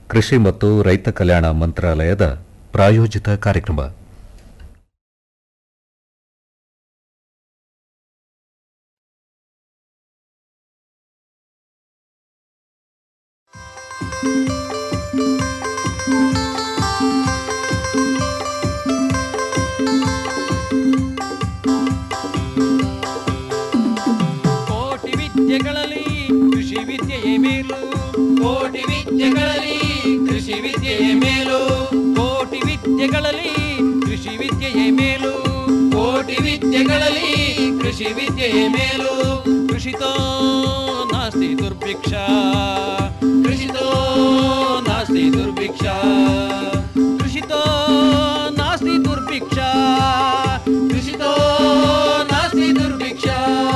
ಕೃಷಿ ಮತ್ತು ರೈತ ಕಲ್ಯಾಣ ಮಂತ್ರಾಲಯದ ಪ್ರಾಯೋಜಿತ ಕಾರ್ಯಕ್ರಮ ಕೋಟಿ ವಿದ್ಯೆಗಳಲ್ಲಿ ಕೃಷಿ ವಿದ್ಯೆಯೇ ಮೇಲು ಕೋಟಿ ವಿದ್ಯೆಗಳಲ್ಲಿ ಕೃಷಿ ವಿದ್ಯೆಯೇ ಮೇಲು ಕೋಟಿ ವಿದ್ಯೆಗಳಲ್ಲಿ ಕೃಷಿ ವಿದ್ಯೆಯೇ ಮೇಲು ಕೋಟಿ ವಿದ್ಯೆಗಳಲ್ಲಿ ಕೃಷಿ ವಿದ್ಯೆಯೇ ಮೇಲು ಕೃಷಿತೋ ನಾಸ್ತಿ ದುರ್ಭಿಕ್ಷ ಕೃಷಿತೋ ನಾಸ್ತಿ ದುರ್ಭಿಕ್ಷ ಕೃಷಿತೋ ನಾಸ್ತಿ ದುರ್ಭಿಕ್ಷ ಕೃಷಿತೋ ನಾಸ್ತಿ ದುರ್ಭಿಕ್ಷ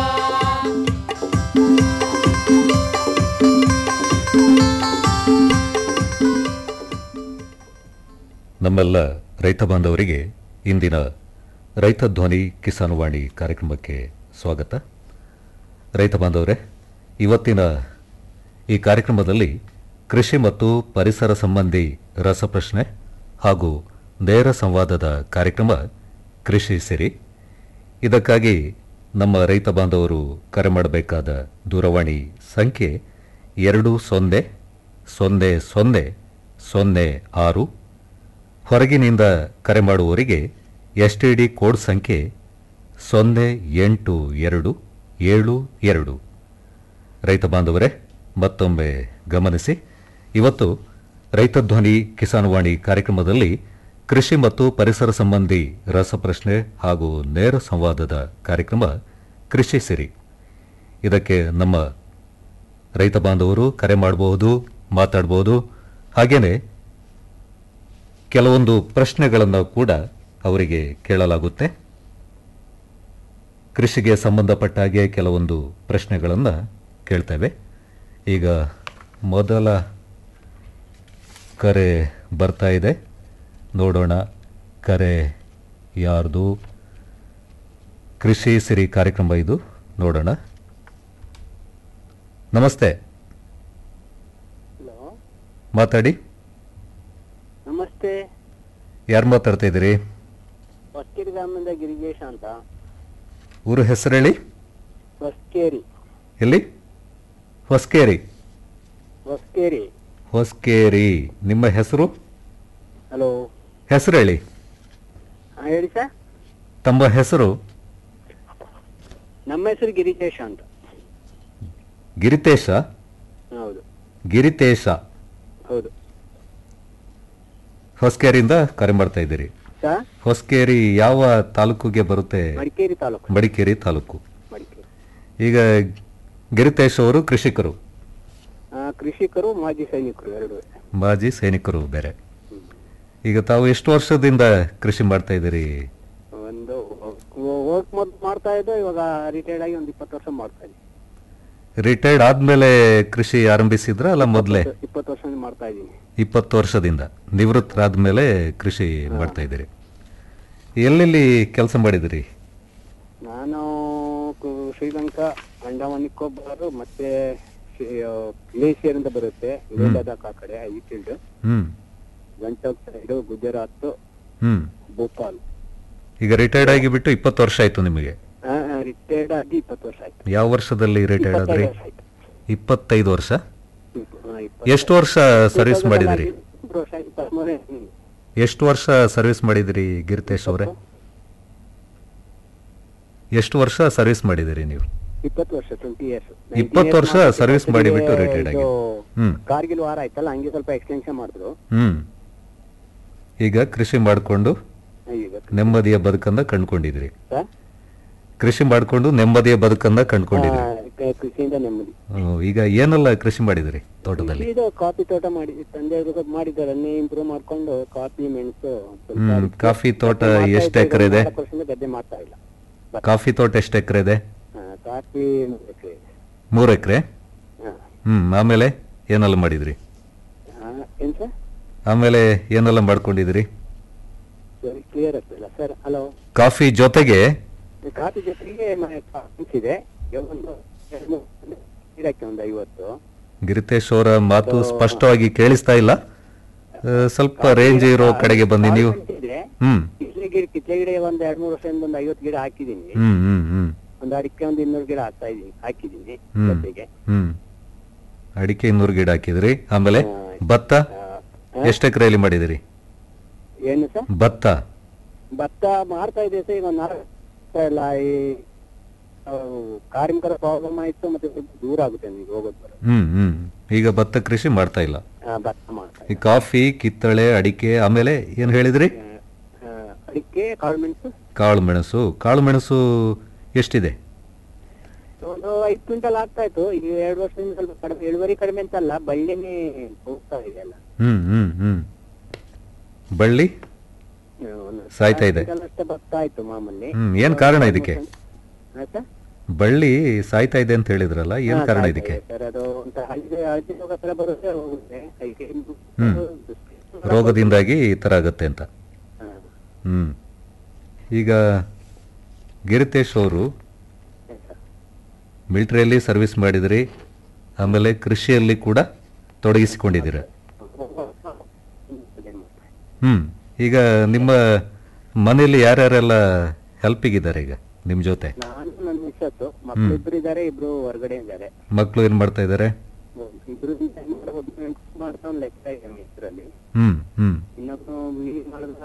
ನಮ್ಮೆಲ್ಲ ರೈತ ಬಾಂಧವರಿಗೆ ಇಂದಿನ ರೈತ ಧ್ವನಿ ಕಿಸಾನ್ ವಾಣಿ ಕಾರ್ಯಕ್ರಮಕ್ಕೆ ಸ್ವಾಗತ ರೈತ ಬಾಂಧವರೇ ಇವತ್ತಿನ ಈ ಕಾರ್ಯಕ್ರಮದಲ್ಲಿ ಕೃಷಿ ಮತ್ತು ಪರಿಸರ ಸಂಬಂಧಿ ರಸಪ್ರಶ್ನೆ ಹಾಗೂ ನೇರ ಸಂವಾದದ ಕಾರ್ಯಕ್ರಮ ಕೃಷಿ ಸಿರಿ ಇದಕ್ಕಾಗಿ ನಮ್ಮ ರೈತ ಬಾಂಧವರು ಕರೆ ಮಾಡಬೇಕಾದ ದೂರವಾಣಿ ಸಂಖ್ಯೆ ಎರಡು ಸೊನ್ನೆ ಸೊನ್ನೆ ಸೊನ್ನೆ ಸೊನ್ನೆ ಆರು ಹೊರಗಿನಿಂದ ಕರೆ ಮಾಡುವವರಿಗೆ ಎಸ್ ಟಿ ಡಿ ಕೋಡ್ ಸಂಖ್ಯೆ ಸೊನ್ನೆ ಎಂಟು ಎರಡು ಏಳು ಎರಡು ರೈತ ಬಾಂಧವರೇ ಮತ್ತೊಮ್ಮೆ ಗಮನಿಸಿ ಇವತ್ತು ರೈತ ಧ್ವನಿ ಕಿಸಾನ್ ವಾಣಿ ಕಾರ್ಯಕ್ರಮದಲ್ಲಿ ಕೃಷಿ ಮತ್ತು ಪರಿಸರ ಸಂಬಂಧಿ ರಸಪ್ರಶ್ನೆ ಹಾಗೂ ನೇರ ಸಂವಾದದ ಕಾರ್ಯಕ್ರಮ ಕೃಷಿ ಸಿರಿ ಇದಕ್ಕೆ ನಮ್ಮ ರೈತ ಬಾಂಧವರು ಕರೆ ಮಾಡಬಹುದು ಮಾತಾಡಬಹುದು ಹಾಗೇನೆ ಕೆಲವೊಂದು ಪ್ರಶ್ನೆಗಳನ್ನು ಕೂಡ ಅವರಿಗೆ ಕೇಳಲಾಗುತ್ತೆ ಕೃಷಿಗೆ ಸಂಬಂಧಪಟ್ಟ ಹಾಗೆ ಕೆಲವೊಂದು ಪ್ರಶ್ನೆಗಳನ್ನು ಕೇಳ್ತೇವೆ ಈಗ ಮೊದಲ ಕರೆ ಬರ್ತಾ ಇದೆ ನೋಡೋಣ ಕರೆ ಯಾರ್ದು ಕೃಷಿ ಸಿರಿ ಕಾರ್ಯಕ್ರಮ ಇದು ನೋಡೋಣ ನಮಸ್ತೆ ಹಲೋ ಮಾತಾಡಿ ನಮಸ್ತೆ ಯಾರು ಮಾತಾಡ್ತಾ ಇದ್ದೀರಿ ಹೊಸ್ಕೇರಿ ಗ್ರಾಮದಿಂದ ಗಿರಿಜೇಶ ಅಂತ ಊರು ಹೆಸರು ಹೇಳಿ ಹೊಸ್ಕೇರಿ ಎಲ್ಲಿ ಹೊಸ್ಕೇರಿ ಹೊಸ್ಕೇರಿ ಹೊಸ್ಕೇರಿ ನಿಮ್ಮ ಹೆಸರು ಹಲೋ ಹೆಸರು ಹೇಳಿ ಹಾ ಹೇಳಿ ಸರ್ ತಮ್ಮ ಹೆಸರು ನಮ್ಮ ಹೆಸರು ಗಿರಿಜೇಶ ಅಂತ ಗಿರಿತೇಶ ಹೌದು ಗಿರಿತೇಶ ಹೌದು ಹೊಸ್ಕೇರಿಯಿಂದ ಕರೆ ಮಾಡ್ತಾ ಇದ್ದೀರಿ ಸರ್ ಹೊಸ್ಕೇರಿ ಯಾವ ತಾಲೂಕಿಗೆ ಬರುತ್ತೆ ಮಡಿಕೇರಿ ತಾಲೂಕು ಮಡಿಕೇರಿ ತಾಲೂಕು ಮಡಿಕೇರಿ ಈಗ ಗಿರಿತೇಶ್ ಅವರು ಕೃಷಿಕರು ಆ, ಕೃಷಿಕರು ಮಾಜಿ ಸೈನಿಕರು ಎರಡು ಮಾಜಿ ಸೈನಿಕರು ಬೇರೆ ಈಗ ತಾವು ಎಷ್ಟು ವರ್ಷದಿಂದ ಕೃಷಿ ಮಾಡ್ತಾ ಇದ್ದೀರಿ ಒಂದು ವರ್ಕ್ ಮೊದಲು ಮಾಡ್ತಾ ಇದ್ದೆ ಇವಾಗ ರಿಟೈರ್ಡ್ ಆಗಿ ಒಂದು ಇಪ್ಪತ್ತು ವರ್ಷ ಮಾಡ್ತಾ ಇದ್ದೀನಿ ರಿಟೈರ್ಡ್ ಆದ್ಮೇಲೆ ಕೃಷಿ ಆರಂಭಿಸಿದ್ರ ಅಲ್ಲ ಮೊದಲೇ ಇಪ್ಪತ್ತು ವರ್ಷ ಮಾಡ್ತಾ ಇದ್ದೀನಿ ಇಪ್ಪತ್ತು ವರ್ಷದಿಂದ ನಿವೃತ್ತರಾದ್ಮೇಲೆ ಕೃಷಿ ಮಾಡ್ತಾ ಇದ್ದೀರಿ ಎಲ್ಲೆಲ್ಲಿ ಕೆಲಸ ಮಾಡಿದಿರಿ ನಾನು ಕು- ಶ್ರೀಲಂಕಾ ಅಂಡಮಾನ್ ನಿಕೋಬಾರ್ ಮತ್ತೆ ಗ್ಲೇಷಿಯರ್ ಅಂತ ಬರುತ್ತೆ ಹ್ಮ್. ಲದಾಖ್ ಆ ಕಡೆ ಈ ಫೀಲ್ಡ್ ಹ್ಮ್ ಗಂಟಕ್ ಸೈಡ್ ಗುಜರಾತ್ ಹ್ಮ್ ಭೋಪಾಲ್ ಈಗ ರಿಟೈರ್ಡ್ ಆಗಿ ಬಿಟ್ಟು ಇಪ್ಪತ್ತು ವರ್ಷ ಆಯ್ತು ನಿಮಗೆ ರಿಟೈರ್ಡ್ ಆಗಿ ಇಪ್ಪತ್ತು ವರ್ಷ ಆಯ್ತು ಯಾವ ವರ್ಷದಲ್ಲಿ ರಿಟೈರ್ಡ್ ಆದ್ರಿ ಇಪ್ಪತ್ತೈದು ವರ್ಷ ಆಯ್ತು ಇಪ್ಪತ್ತೈದು ವರ್ಷ ಇಪ್ಪ- ಆ, ಇಪ್ಪತ್ತು- ಎಷ್ಟು ವರ್ಷ ಸರ್ವಿಸ್ ಮಾಡಿದಿರಿ ಇಪ್ಪತ್ತು ವರ್ಷ ಇಪ್ಪತ್ಮೂರೇ ಹ್ಮ್. ಎಷ್ಟು ವರ್ಷ ಸರ್ವಿಸ್ ಮಾಡಿದಿರಿ ಗಿರಿತೇಶ್ ಅವರೇ ಎಷ್ಟು ವರ್ಷ ಸರ್ವಿಸ್ ಮಾಡಿದಿರಿ ನೀವು ಇಪ್ಪತ್ತು ವರ್ಷ ಟ್ವೆಂಟಿ ಇಯರ್ಸ್ ಇಪ್ಪತ್ತು ವರ್ಷ service ಮಾಡಿಬಿಟ್ಟು retired ಆಗಿ. ಹ್ಮ್. ಕಾರ್ಗಿಲ್ ವಾರ ಆಯ್ತಲ್ಲ ಹಂಗೆ ಸ್ವಲ್ಪ ಎಕ್ಸ್ಟೆನ್ಷನ್ ಮಾಡಿದ್ರು ಹ್ಮ್ ಈಗ ಕೃಷಿ ಮಾಡಿಕೊಂಡು ಈಗ ನೆಮ್ಮದಿಯ ಬದುಕನ್ನ ಕಂಡ್ಕೊಂಡಿದ್ರಿ ಸರ್? ಕೃಷಿ ಮಾಡಿಕೊಂಡು ನೆಮ್ಮದಿಯ ಬದುಕನ್ನ ಕಂಡ್ಕೊಂಡಿದ್ರಿ ಆ, ಕ- ಕೃಷಿಯಿಂದ ನೆಮ್ಮದಿ ಹ್ಮ್, ಈಗ ಏನೆಲ್ಲ ಕೃಷಿ ಮಾಡಿದಿರಿ ತೋಟದಲ್ಲಿ ಇದು ಕಾಫಿ ತೋಟ ಮಾಡಿ ತಂದೆ ಮಾಡಿದ್ದಾರೆ ಅದನ್ನೇ ಇಂಪ್ರೂವ್ ಮಾಡ್ಕೊಂಡು ಕಾಫಿ ಮೆಣಸು ಸ್ವಲ್ಪ ಹ್ಮ್, ಅದಕ್ಕೆ ಕಾಫಿ ತೋಟ ಗದ್ದೆ ಮಾಡ್ತಾ ಎಷ್ಟು ಇದ್ದೆ, ಎಕರೆ ಇದೆ? ನಾಲ್ಕು ವರ್ಷದಿಂದ ಗದ್ದೆ ಮಾಡ್ತಾ ಇಲ್ಲ ಬಟ್, ಕಾಫಿ ತೋಟ ಎಷ್ಟು ಎಕರೆ ಇದೆ ಆ, ಕಾಫಿ ಮೂರು ಎಕರೆ ಇದೆ. ಮೂರು ಎಕರೆ ಹಾ. ಹ್ಮ್ ಆಮೇಲೆ ಏನೆಲ್ಲ ಮಾಡಿದ್ರಿ ಆ, ಏನ್ ಸರ್ ಆಮೇಲೆ ಏನೆಲ್ಲ ಮಾಡ್ಕೊಂಡಿದ್ರಿ ಸರಿ ಕ್ಲಿಯರ್ ಆಗ್ತಿಲ್ಲ ಸರ್ ಹಲೋ ಕಾಫಿ ಜೊತೆಗೆ ಕಾಫಿ ಜೊತೆಗೆ ಮೆಣಸು ಇದೆ ಒಂದು ಎರಡು ಮೂರು ಗಿಡಕ್ಕೆ ಒಂದು ಐವತ್ತು ಗಿರಿತೇಶ್ ಅವರ ಮಾತು ಸ್ಪಷ್ಟವಾಗಿ ಕೇಳಿಸ್ತಾ ಇಲ್ಲ ಆ, ಸ್ವಲ್ಪ ರೇಂಜ್ ಇರೋ ಕಡೆಗೆ ಬನ್ನಿ ನೀವು ಇದೆ ಹ್ಮ್ ಕಿತ್ಲೆ ಗಿಡ ಕಿತ್ಲೆ ಗಿಡ ಒಂದ್ ಎರಡ್ ಮೂರು ವರ್ಷದಿಂದ ಒಂದು ಐವತ್ತು ಗಿಡ ಹಾಕಿದೀನಿ ಹ್ಮ್ ಹ್ಮ್ ಹ್ಮ್ ಒಂದ್ ಅಡಿಕೆ ಒಂದ್ ಇನ್ನೂರು ಗಿಡ ಹಾಕ್ತಾ ಇದೀನಿ ಹಾಕಿದೀನಿ ಹ್ಮ್. ಜೊತೆಗೆ ಹ್ಮ್ ಅಡಿಕೆ ಇನ್ನೂರು ಗಿಡ ಹಾಕಿದ್ರಿ ಆಮೇಲೆ ಆ, ಭತ್ತ ಆ, ಎಷ್ಟು ಎಕರೆಯಲ್ಲಿ ಮಾಡಿದಿರಿ ಏನು ಸರ್ ಭತ್ತ ಭತ್ತ ಮಾಡ್ತಾ ಇದೆ ಸರ್ ಈಗ ನಾಲ್ಕು ಇಲ್ಲ ಈ ಆ, ಕಾರ್ಮಿಕರ ಪ್ರಾಬ್ಲಮ್ ಆಯ್ತು ಮತ್ತೆ ಸ್ವಲ್ಪ ದೂರ ಆಗುತ್ತೆ ನನಗೆ ಹೋಗೋದು ಬರೋದು ಹ್ಮ್ ಹ್ಮ್ ಈಗ ಭತ್ತ ಕೃಷಿ ಮಾಡ್ತಾ ಇಲ್ಲ ಆ, ಭತ್ತ ಮಾಡ್ತಾ ಈ ಕಾಫಿ ಕಿತ್ತಳೆ ಅಡಿಕೆ ಆಮೇಲೆ ಏನ್ ಹೇಳಿದ್ರಿ ಇದೆ. ಆ, ಅಡಿಕೆ ಕಾಳು ಮೆಣಸು ಕಾಳು ಮೆಣಸು ಕಾಳು ಮೆಣಸು ಎಷ್ಟಿದೆ ಒಂದು ಐದು ಕ್ವಿಂಟಲ್ ಆಗ್ತಾ ಇತ್ತು ಈಗ ಎರಡು ವರ್ಷದಿಂದ ಸ್ವಲ್ಪ ಕಡಿಮೆ ಇಳುವರಿ ಕಡಿಮೆ ಅಂತಲ್ಲ ಬಳ್ಳಿನೇ ಹೋಗ್ತಾ ಇದೆ ಅಲ್ಲ ಹ್ಮ್ ಹ್ಮ್ ಹ್ಮ್ ಬಳ್ಳಿ ಆ, ಒಂದು ಸಾಯ್ತಾ ಇದೆ. ಕ್ವಿಂಟಲ್ ಅಷ್ಟೇ ಭತ್ತ ಆಯ್ತು ಮಾಮೂಲಿ ಹ್ಮ್, ಏನ್ ಕಾರಣ ಇದಕ್ಕೆ? ಆಯ್ತಾ ಬಳ್ಳಿ ಸಾಯ್ತಾ ಇದೆ ಅಂತ ಹೇಳಿದ್ರಲ್ಲ ಏನ್ ಹಾ, ಕಾರಣ ಸಾಯ್ತಾ ಇದಕ್ಕೆ ಇದೆ ಸರ್ ಅದು ಒಂದ್ ಹಳದಿ ಹಳದಿ ರೋಗ ತರ ಬರುತ್ತೆ ಹೋಗುತ್ತೆ ಅದಕ್ಕೆ ಹ್ಮ್. ರೋಗದಿಂದಾಗಿ ಈ ತರ ಆಗತ್ತೆ ಅಂತ ಹಾ. ಹ್ಮ್ ಈಗ ಗಿರಿತೇಶ್ ಅವರು ಸರಿ ಸರ್. ಮಿಲಿಟರಿಯಲ್ಲಿ ಸರ್ವಿಸ್ ಮಾಡಿದ್ರಿ ಆಮೇಲೆ ಕೃಷಿಯಲ್ಲಿ ಕೂಡ ತೊಡಗಿಸಿಕೊಂಡಿದ್ದೀರ ಹ್ಮ್ ಈಗ ನಿಮ್ಮ ಮನೆಯಲ್ಲಿ ಯಾರ್ಯಾರೆಲ್ಲ ಹೆಲ್ಪಿಗಿದ್ದಾರೆ ಈಗ ನಿಮ್ ಜೊತೆ ನಾನು ನನ್ನ ಮಿಸ್ಸಸ್ ಮಕ್ಕಳು ಇಬ್ರು ಇದಾರೆ ಇಬ್ರು ಹೊರಗಡೆ ಇದ್ದಾರೆ ಮಕ್ಕಳು ಏನ್ ಮಾಡ್ತಾ ಇದ್ದಾರೆ ಇಬ್ರು ಮಾಡ್ತಾ ಲೆಕ್ಕ ಇದೆ ಇದ್ರಲ್ಲಿ ಹ್ಮ್ ಹ್ಮ್ ಇನ್ನೊಬ್ರು ಈ ಮಾಡಿದ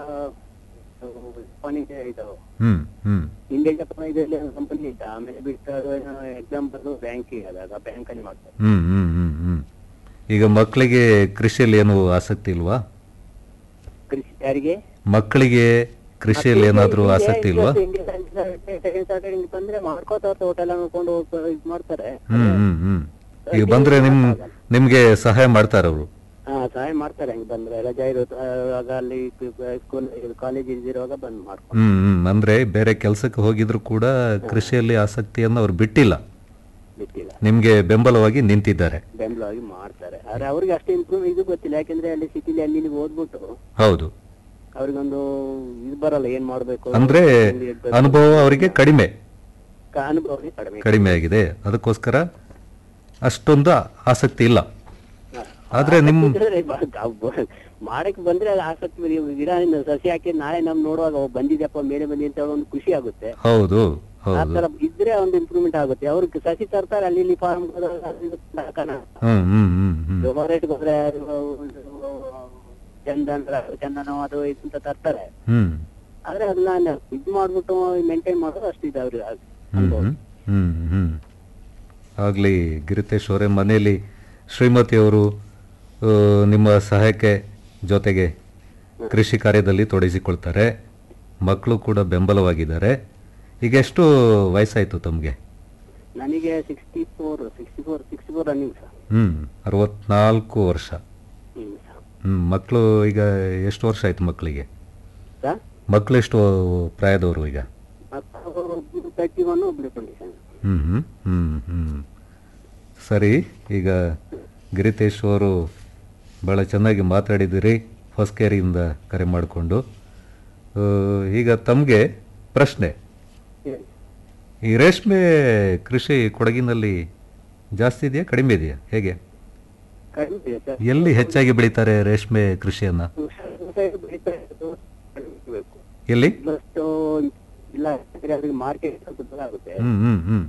ಇದು ಹ್ಮ್ ಹ್ಮ್ ಇಂಡಿಯನ್ ಜಪಾನ್ ಇದರಲ್ಲಿ ಕಂಪನಿ ಇದ್ದ ಆಮೇಲೆ ಬಿಟ್ಟು ಎಕ್ಸಾಮ್ ಬರೆದು ಬ್ಯಾಂಕಿಗೆ ಅದಾಗ ಬ್ಯಾಂಕ್ ಅಲ್ಲಿ ಮಾಡ್ತಾರೆ ಹ್ಮ್ ಹ್ಮ್ ಹ್ಮ್ ಹ್ಮ್ ಈಗ ಮಕ್ಕಳಿಗೆ ಕೃಷಿಯಲ್ಲಿ ಏನು ಆಸಕ್ತಿ ಇಲ್ವಾ ಕೃಷಿ ಯಾರಿಗೆ ಮಕ್ಕಳಿಗೆ ಕೃಷಿಯಲ್ಲಿ ಏನಾದ್ರೂ ಆಸಕ್ತಿ ಇಲ್ವಾ ಸೆಕೆಂಡ್ ಸ್ಯಾಟರ್ಡೆ ಬಂದ್ರೆ ಮಾಡ್ಕೋತಾರ ತೋಟ ಎಲ್ಲ ನೋಡ್ಕೊಂಡು ಹೋಗ್- ಇದ್ ಮಾಡ್ತಾರೆ ಹ್ಮ್ ಹ್ಮ್ ಹ್ಮ್ ಈಗ ಬಂದ್ರೆ ನಿಮ್ ನಿಮ್ಗೆ ಸಹಾಯ ಮಾಡ್ತಾರ ಅವರು ಹಾ ಸಹಾಯ ಮಾಡ್ತಾರೆ ಹಂಗೆ ಬಂದ್ರೆ ರಜಾ ಇರುತ್ತೆ ಆಗ ಅಲ್ಲಿ ಸ್ಕೂಲ್ ಕಾಲೇಜ್ ಇದ್ದಿರುವಾಗ ಬಂದ್ ಮಾಡ್ಕೊಂಡು ಹ್ಮ್ ಹ್ಮ್ ಅಂದ್ರೆ ಬೇರೆ ಕೆಲಸಕ್ಕೆ ಹೋಗಿದ್ರು ಕೂಡ ಕೃಷಿಯಲ್ಲಿ ಆಸಕ್ತಿಯನ್ನು ಅವ್ರು ಬಿಟ್ಟಿಲ್ಲ ಬಿಟ್ಟಿಲ್ಲ ನಿಮ್ಗೆ ಬೆಂಬಲವಾಗಿ ನಿಂತಿದ್ದಾರೆ ಬೆಂಬಲವಾಗಿ ಮಾಡ್ತಾರೆ ಆದ್ರೆ ಅವ್ರಿಗೆ ಅಷ್ಟು ಇಂಪ್ರೂವ್ ಇದು ಗೊತ್ತಿಲ್ಲ ಯಾಕಂದ್ರೆ ಅಲ್ಲಿ ಸಿಟಿಲಿ ಅಲ್ಲಿ ಇಲ್ಲಿ ಓದ್ಬಿಟ್ಟು ಹೌದು ಅವ್ರಿಗೊಂದು ಇದು ಬರಲ್ಲ ಏನ್ ಮಾಡ್ಬೇಕು ಅಂದ್ರೆ ಎಲ್ಲಿ ಇರ್ಬೇಕು, ಅನುಭವ ಅವರಿಗೆ ಕಡಿಮೆ ಕ- ಅನುಭವ ಕಡಿಮೆ ಕಡಿಮೆ ಆಗಿದೆ ಅದಕ್ಕೋಸ್ಕರ ಅಷ್ಟೊಂದು ಆಸಕ್ತಿ ಇಲ್ಲ ಹಾ. ಆದ್ರೆ ನಿಮ್ ಇದ್ರೆ ಬ- ಗ- ಮಾಡಕ್ ಬಂದ್ರೆ ಅದು ಆಸಕ್ತಿ ಬರೀ ಗಿಡ ಇನ್ನು ಸಸಿ ಹಾಕಿ ನಾಳೆ ನಮ್ ನೋಡುವಾಗ ಓ, ಬಂದಿದ್ಯಪ್ಪ ಮೇಲೆ ಬಂದಿ ಅಂತ ಒಂದು ಖುಷಿ ಆಗುತ್ತೆ ಹೌದು ಆ ಹೌದು ತರ ಇದ್ರೆ ಒಂದು ಇಂಪ್ರೂವ್ಮೆಂಟ್ ಆಗುತ್ತೆ ಅವ್ರಿಗೆ ಸಸಿ ತರ್ತಾರೆ ಅಲ್ಲಿ ಇಲ್ಲಿ ಫಾರ್ಮ್ ಹ್ಮ್ ಹ್ಮ್ ಹ್ಮ್ ಹ್ಮ್ ರೇಟ್ ಗೊಬ್ಬರ ಚಂದನ್ ಚಂದನ ಅದು ಇದು ಅಂತ ತರ್ತಾರೆ ಹ್ಮ್ ಆದ್ರೆ ಅದನ್ನ ಇದ್ ಮಾಡ್ಬಿಟ್ಟು ಮೇಂಟೈನ್ ಮಾಡೋದು ಅಷ್ಟು ಇದೆ ಅವ್ರಿಗೆ ಹ್ಮ್ ಹ್ಮ್ ಹ್ಮ್ ಹ್ಮ್ ಆಗ್ಲಿ ಗಿರಿತೇಶ್ ಅವರೇ ಮನೆಯಲ್ಲಿ ಶ್ರೀಮತಿಯವರು ಆ, ನಿಮ್ಮ ಸಹಾಯಕ್ಕೆ ಜೊತೆಗೆ ಕೃಷಿ ಕಾರ್ಯದಲ್ಲಿ ತೊಡಗಿಸಿಕೊಳ್ತಾರೆ ಮಕ್ಕಳು ಕೂಡ ಬೆಂಬಲವಾಗಿದ್ದಾರೆ ಈಗ ಎಷ್ಟು ವಯಸ್ಸಾಯ್ತು ತಮಗೆ ನನಗೆ sixty four sixty four sixty four running sir ಹ್ಮ್ ಅರವತ್ನಾಲ್ಕು ವರ್ಷ ಹ್ಮ್ ಸರ್ ಹ್ಮ್ ಮಕ್ಕಳು ಈಗ ಎಷ್ಟು ವರ್ಷ ಆಯ್ತು ಮಕ್ಕಳಿಗೆ ಸರ್ ಮಕ್ಕಳು ಎಷ್ಟು ಪ್ರಾಯದವರು ಈಗ ಒಬ್ರು ತರ್ಟಿ ಒನ್ ಒಬ್ರು ಟ್ವೆಂಟಿ ಸೆವೆನ್ ಹ್ಮ್ ಹ್ಮ್ ಹ್ಮ್ ಹ್ಮ್ ಸರಿ ಈಗ ಗಿರಿತೇಶ್ ಅವರು ಭಾಳ ಚೆನ್ನಾಗಿ ಮಾತಾಡಿದಿರಿ ಹೊಸಕೇರಿಯಿಂದ ಕರೆ ಮಾಡಿಕೊಂಡು ಈಗ ತಮಗೆ ಪ್ರಶ್ನೆ ಈ ರೇಷ್ಮೆ ಕೃಷಿ ಕೊಡಗಿನಲ್ಲಿ ಜಾಸ್ತಿ ಇದೆಯಾ ಕಡಿಮೆ ಇದೆಯಾ ಹೇಗೆ ಕಡಿಮೆ ಇದೆ ಸರ್ ಎಲ್ಲಿ ಹೆಚ್ಚಾಗಿ ಬೆಳೀತಾರೆ ರೇಷ್ಮೆ ಕೃಷಿಯನ್ನ ಸೈಡ್ ಬೆಳೀತಾ ಇರೋದು ಕಡಿಮೆ ಇರ್ಬೇಕು. ಎಲ್ಲಿ ಇನ್ನಷ್ಟು ಇಲ್ಲ ಯಾಕಂದ್ರೆ ಅವ್ರಿಗೆ ಮಾರ್ಕೆಟ್ ಸ್ವಲ್ಪ ದೂರ ಆಗುತ್ತೆ ಹ್ಮ್ ಹ್ಮ್ ಹ್ಮ್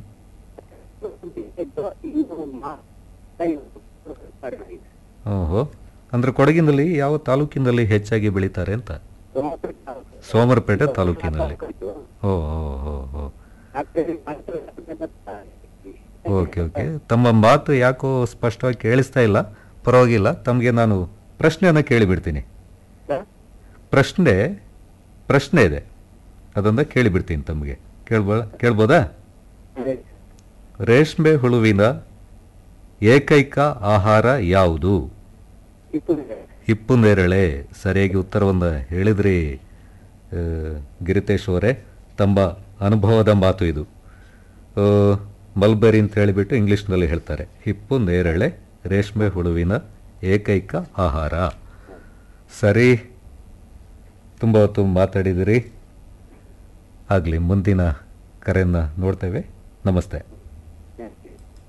ಇನ್ನು ಮಾ- ಕಡಿಮೆ ಆಗಿದೆ. ಓಹೋ ಅಂದ್ರೆ ಕೊಡಗಿನಲ್ಲಿ ಯಾವ ತಾಲೂಕಿನಲ್ಲಿ ಹೆಚ್ಚಾಗಿ ಬೆಳೀತಾರೆ ಅಂತ ಸೋಮಪೇಟೆ ತಾಲೂಕು. ಸೋಮರಪೇಟೆ ತಾಲೂಕಿನಲ್ಲಿ ತಾಲೂಕು. ಓ ಓ ಓ ಓ ಆಗ್ತದೆ, ಮಾಡ್ತದೆ, ಆಗ್ತದೆ. ಓಕೆ ಓಕೆ ತಮ್ಮ ಮಾತು ಯಾಕೋ ಸ್ಪಷ್ಟವಾಗಿ ಕೇಳಿಸ್ತಾ ಇಲ್ಲ ಪರವಾಗಿಲ್ಲ ತಮಗೆ ನಾನು ಪ್ರಶ್ನೆಯನ್ನು ಕೇಳಿಬಿಡ್ತೀನಿ ಸರ್? ಪ್ರಶ್ನೆ ಪ್ರಶ್ನೆ ಇದೆ ಅದನ್ನ ಕೇಳಿಬಿಡ್ತೀನಿ ತಮಗೆ ಕೇಳ್ಬೋದ ಕೇಳ್ಬೋದಾ ಅದೇ. ರೇಷ್ಮೆ ಹುಳುವಿನ ಏಕೈಕ ಆಹಾರ ಯಾವುದು ಇಪ್ಪತ್ತು ಹಿಪ್ಪು ನೇರಳೆ ಸರಿಯಾಗಿ ಉತ್ತರವನ್ನು ಹೇಳಿದ್ರಿ ಆ, ಗಿರಿತೇಶ್ ಅವರೇ ತಮ್ಮ ಅನುಭವದ ಮಾತು ಇದು ಆ, ಮಲ್ಬೆರಿ ಅಂತ ಹೇಳಿಬಿಟ್ಟು ಇಂಗ್ಲೀಷ್ನಲ್ಲಿ ಹೇಳ್ತಾರೆ ಹಿಪ್ಪು ನೇರಳೆ ರೇಷ್ಮೆ ಹುಳುವಿನ ಏಕೈಕ ಆಹಾರ ಸರಿ ತುಂಬ ಹೊತ್ತು ಮಾತಾಡಿದಿರಿ ಆಗಲಿ ಮುಂದಿನ ಕರೆಯನ್ನು ನೋಡ್ತೇವೆ ನಮಸ್ತೆ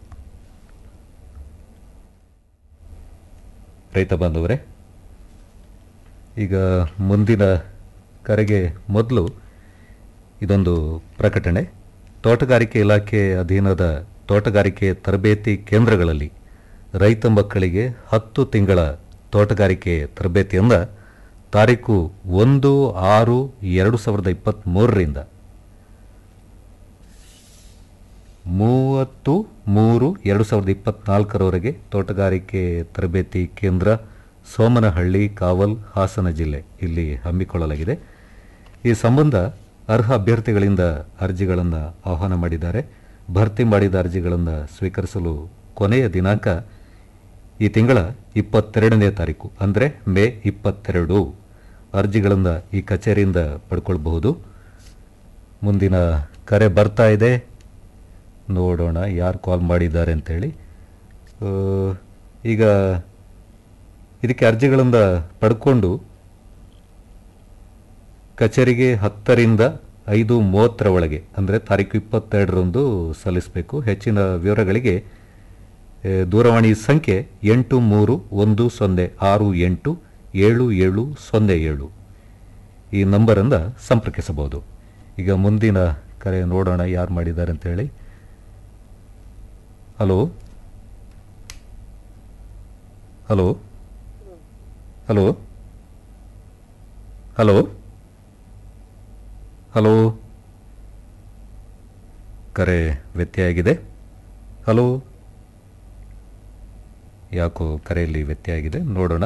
ರೈತ ಬಾಂಧವರೇ ಈಗ ಮುಂದಿನ ಕರೆಗೆ ಮೊದಲು ಇದೊಂದು ಪ್ರಕಟಣೆ ತೋಟಗಾರಿಕೆ ಇಲಾಖೆ ಅಧೀನದ ತೋಟಗಾರಿಕೆ ತರಬೇತಿ ಕೇಂದ್ರಗಳಲ್ಲಿ ರೈತ ಮಕ್ಕಳಿಗೆ ಹತ್ತು ತಿಂಗಳ ತೋಟಗಾರಿಕೆ ತರಬೇತಿಯಿಂದ ತಾರೀಕು ಒಂದು ಆರು ಎರಡು ಸಾವಿರದ ಇಪ್ಪತ್ತ್ಮೂರರಿಂದ ಮೂವತ್ತು ಮೂರು ಎರಡು ಸಾವಿರದ ಇಪ್ಪತ್ನಾಲ್ಕರವರೆಗೆ ತೋಟಗಾರಿಕೆ ತರಬೇತಿ ಕೇಂದ್ರ ಸೋಮನಹಳ್ಳಿ ಕಾವಲ್ ಹಾಸನ ಜಿಲ್ಲೆ ಇಲ್ಲಿ ಹಮ್ಮಿಕೊಳ್ಳಲಾಗಿದೆ ಈ ಸಂಬಂಧ ಅರ್ಹ ಅಭ್ಯರ್ಥಿಗಳಿಂದ ಅರ್ಜಿಗಳನ್ನು ಆಹ್ವಾನ ಮಾಡಿದ್ದಾರೆ ಭರ್ತಿ ಮಾಡಿದ ಅರ್ಜಿಗಳನ್ನು ಸ್ವೀಕರಿಸಲು ಕೊನೆಯ ದಿನಾಂಕ ಈ ತಿಂಗಳ ಇಪ್ಪತ್ತೆರಡನೇ ತಾರೀಕು ಅಂದರೆ ಮೇ ಇಪ್ಪತ್ತೆರಡು ಅರ್ಜಿಗಳನ್ನು ಈ ಕಚೇರಿಯಿಂದ ಪಡ್ಕೊಳ್ಬಹುದು ಮುಂದಿನ ಕರೆ ಬರ್ತಾ ಇದೆ ನೋಡೋಣ ಯಾರು ಕಾಲ್ ಮಾಡಿದ್ದಾರೆ ಅಂತೇಳಿ ಆ, ಈಗ ಇದಕ್ಕೆ ಅರ್ಜಿಗಳಿಂದ ಪಡ್ಕೊಂಡು ಕಚೇರಿಗೆ ಹತ್ತರಿಂದ ಐದು ಮೂವತ್ತರ ಒಳಗೆ ಅಂದರೆ ತಾರೀಕು ಇಪ್ಪತ್ತೆರಡರಂದು ಸಲ್ಲಿಸಬೇಕು ಹೆಚ್ಚಿನ ವಿವರಗಳಿಗೆ ಆ, ದೂರವಾಣಿ ಸಂಖ್ಯೆ ಎಂಟು ಮೂರು ಒಂದು ಸೊನ್ನೆ ಆರು ಎಂಟು ಏಳು ಏಳು ಸೊನ್ನೆ ಏಳು ಈ ನಂಬರನ್ನು ಸಂಪರ್ಕಿಸಬಹುದು ಈಗ ಮುಂದಿನ ಕರೆ ನೋಡೋಣ ಯಾರು ಮಾಡಿದ್ದಾರೆ ಅಂತೇಳಿ hello hello hello hello hello ಕರೆ ವ್ಯತ್ಯಯ ಆಗಿದೆ ಹಲೋ ಯಾಕೋ ಕರೆಯಲ್ಲಿ ವ್ಯತ್ಯಯ ಆಗಿದೆ ನೋಡೋಣ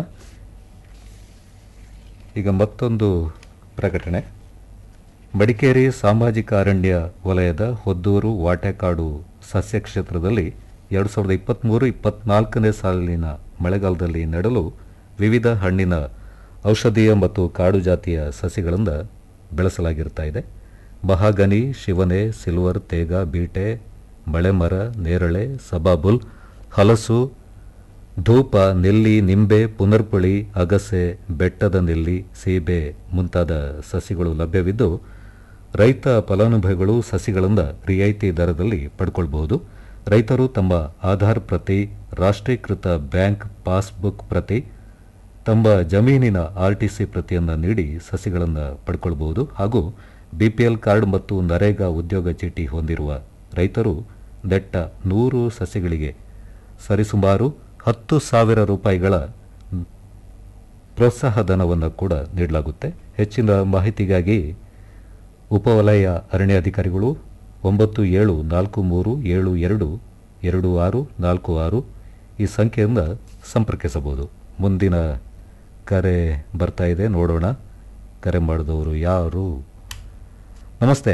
ಈಗ ಮತ್ತೊಂದು ಪ್ರಕಟಣೆ ಮಡಿಕೇರಿ ಸಾಮಾಜಿಕ ಅರಣ್ಯ ವಲಯದ ಹೊದ್ದೂರು ವಾಟೆಕಾಡು ಸಸ್ಯ ಕ್ಷೇತ್ರದಲ್ಲಿ ಎರಡು ಸಾವಿರದ ಇಪ್ಪತ್ತ್ಮೂರು ಇಪ್ಪತ್ನಾಲ್ಕನೇ ಸಾಲಿನ ಮಳೆಗಾಲದಲ್ಲಿ ನೆಡಲು ವಿವಿಧ ಹಣ್ಣಿನ ಔಷಧೀಯ ಮತ್ತು ಕಾಡು ಜಾತಿಯ ಸಸಿಗಳಿಂದ ಬೆಳೆಸಲಾಗಿರ್ತಾ ಇದೆ ಮಹಾಗನಿ ಶಿವನೆ ಸಿಲ್ವರ್ ತೇಗ ಬೀಟೆ ಮಳೆಮರ ನೇರಳೆ ಸಬಾಬುಲ್ ಹಲಸು ಧೂಪ ನೆಲ್ಲಿ ನಿಂಬೆ ಪುನರ್ಪುಳಿ ಅಗಸೆ ಬೆಟ್ಟದ ನೆಲ್ಲಿ ಸೀಬೆ ಮುಂತಾದ ಸಸಿಗಳು ಲಭ್ಯವಿದ್ದು ರೈತ ಫಲಾನುಭವಿಗಳು ಸಸಿಗಳಿಂದ ರಿಯಾಯಿತಿ ದರದಲ್ಲಿ ಪಡ್ಕೊಳ್ಬಹುದು ರೈತರು ತಮ್ಮ ಆಧಾರ್ ಪ್ರತಿ ರಾಷ್ಟ್ರೀಕೃತ ಬ್ಯಾಂಕ್ ಪಾಸ್ಬುಕ್ ಪ್ರತಿ ತಮ್ಮ ಜಮೀನಿನ ಆರ್ಟಿಸಿ ಪ್ರತಿಯನ್ನು ನೀಡಿ ಸಸಿಗಳನ್ನು ಪಡ್ಕೊಳ್ಬಹುದು ಹಾಗೂ ಬಿಪಿಎಲ್ ಕಾರ್ಡ್ ಮತ್ತು ನರೇಗಾ ಉದ್ಯೋಗ ಚೀಟಿ ಹೊಂದಿರುವ ರೈತರು ನೆಟ್ಟ ನೂರು ಸಸಿಗಳಿಗೆ ಸರಿಸುಮಾರು ಹತ್ತು ಸಾವಿರ ರೂಪಾಯಿಗಳ ಪ್ರೋತ್ಸಾಹ ಧನವನ್ನು ಕೂಡ ನೀಡಲಾಗುತ್ತೆ ಹೆಚ್ಚಿನ ಮಾಹಿತಿಗಾಗಿ ಉಪವಲಯ ಅರಣ್ಯಾಧಿಕಾರಿಗಳು ಒಂಬತ್ತು ಏಳು ನಾಲ್ಕು ಮೂರು ಏಳು ಎರಡು ಎರಡು ಆರು ನಾಲ್ಕು ಆರು ಈ ಸಂಖ್ಯೆಯಿಂದ ಸಂಪರ್ಕಿಸಬಹುದು ಮುಂದಿನ ಕರೆ ಬರ್ತಾ ಇದೆ ನೋಡೋಣ ಕರೆ ಮಾಡಿದವರು ಯಾರು ನಮಸ್ತೆ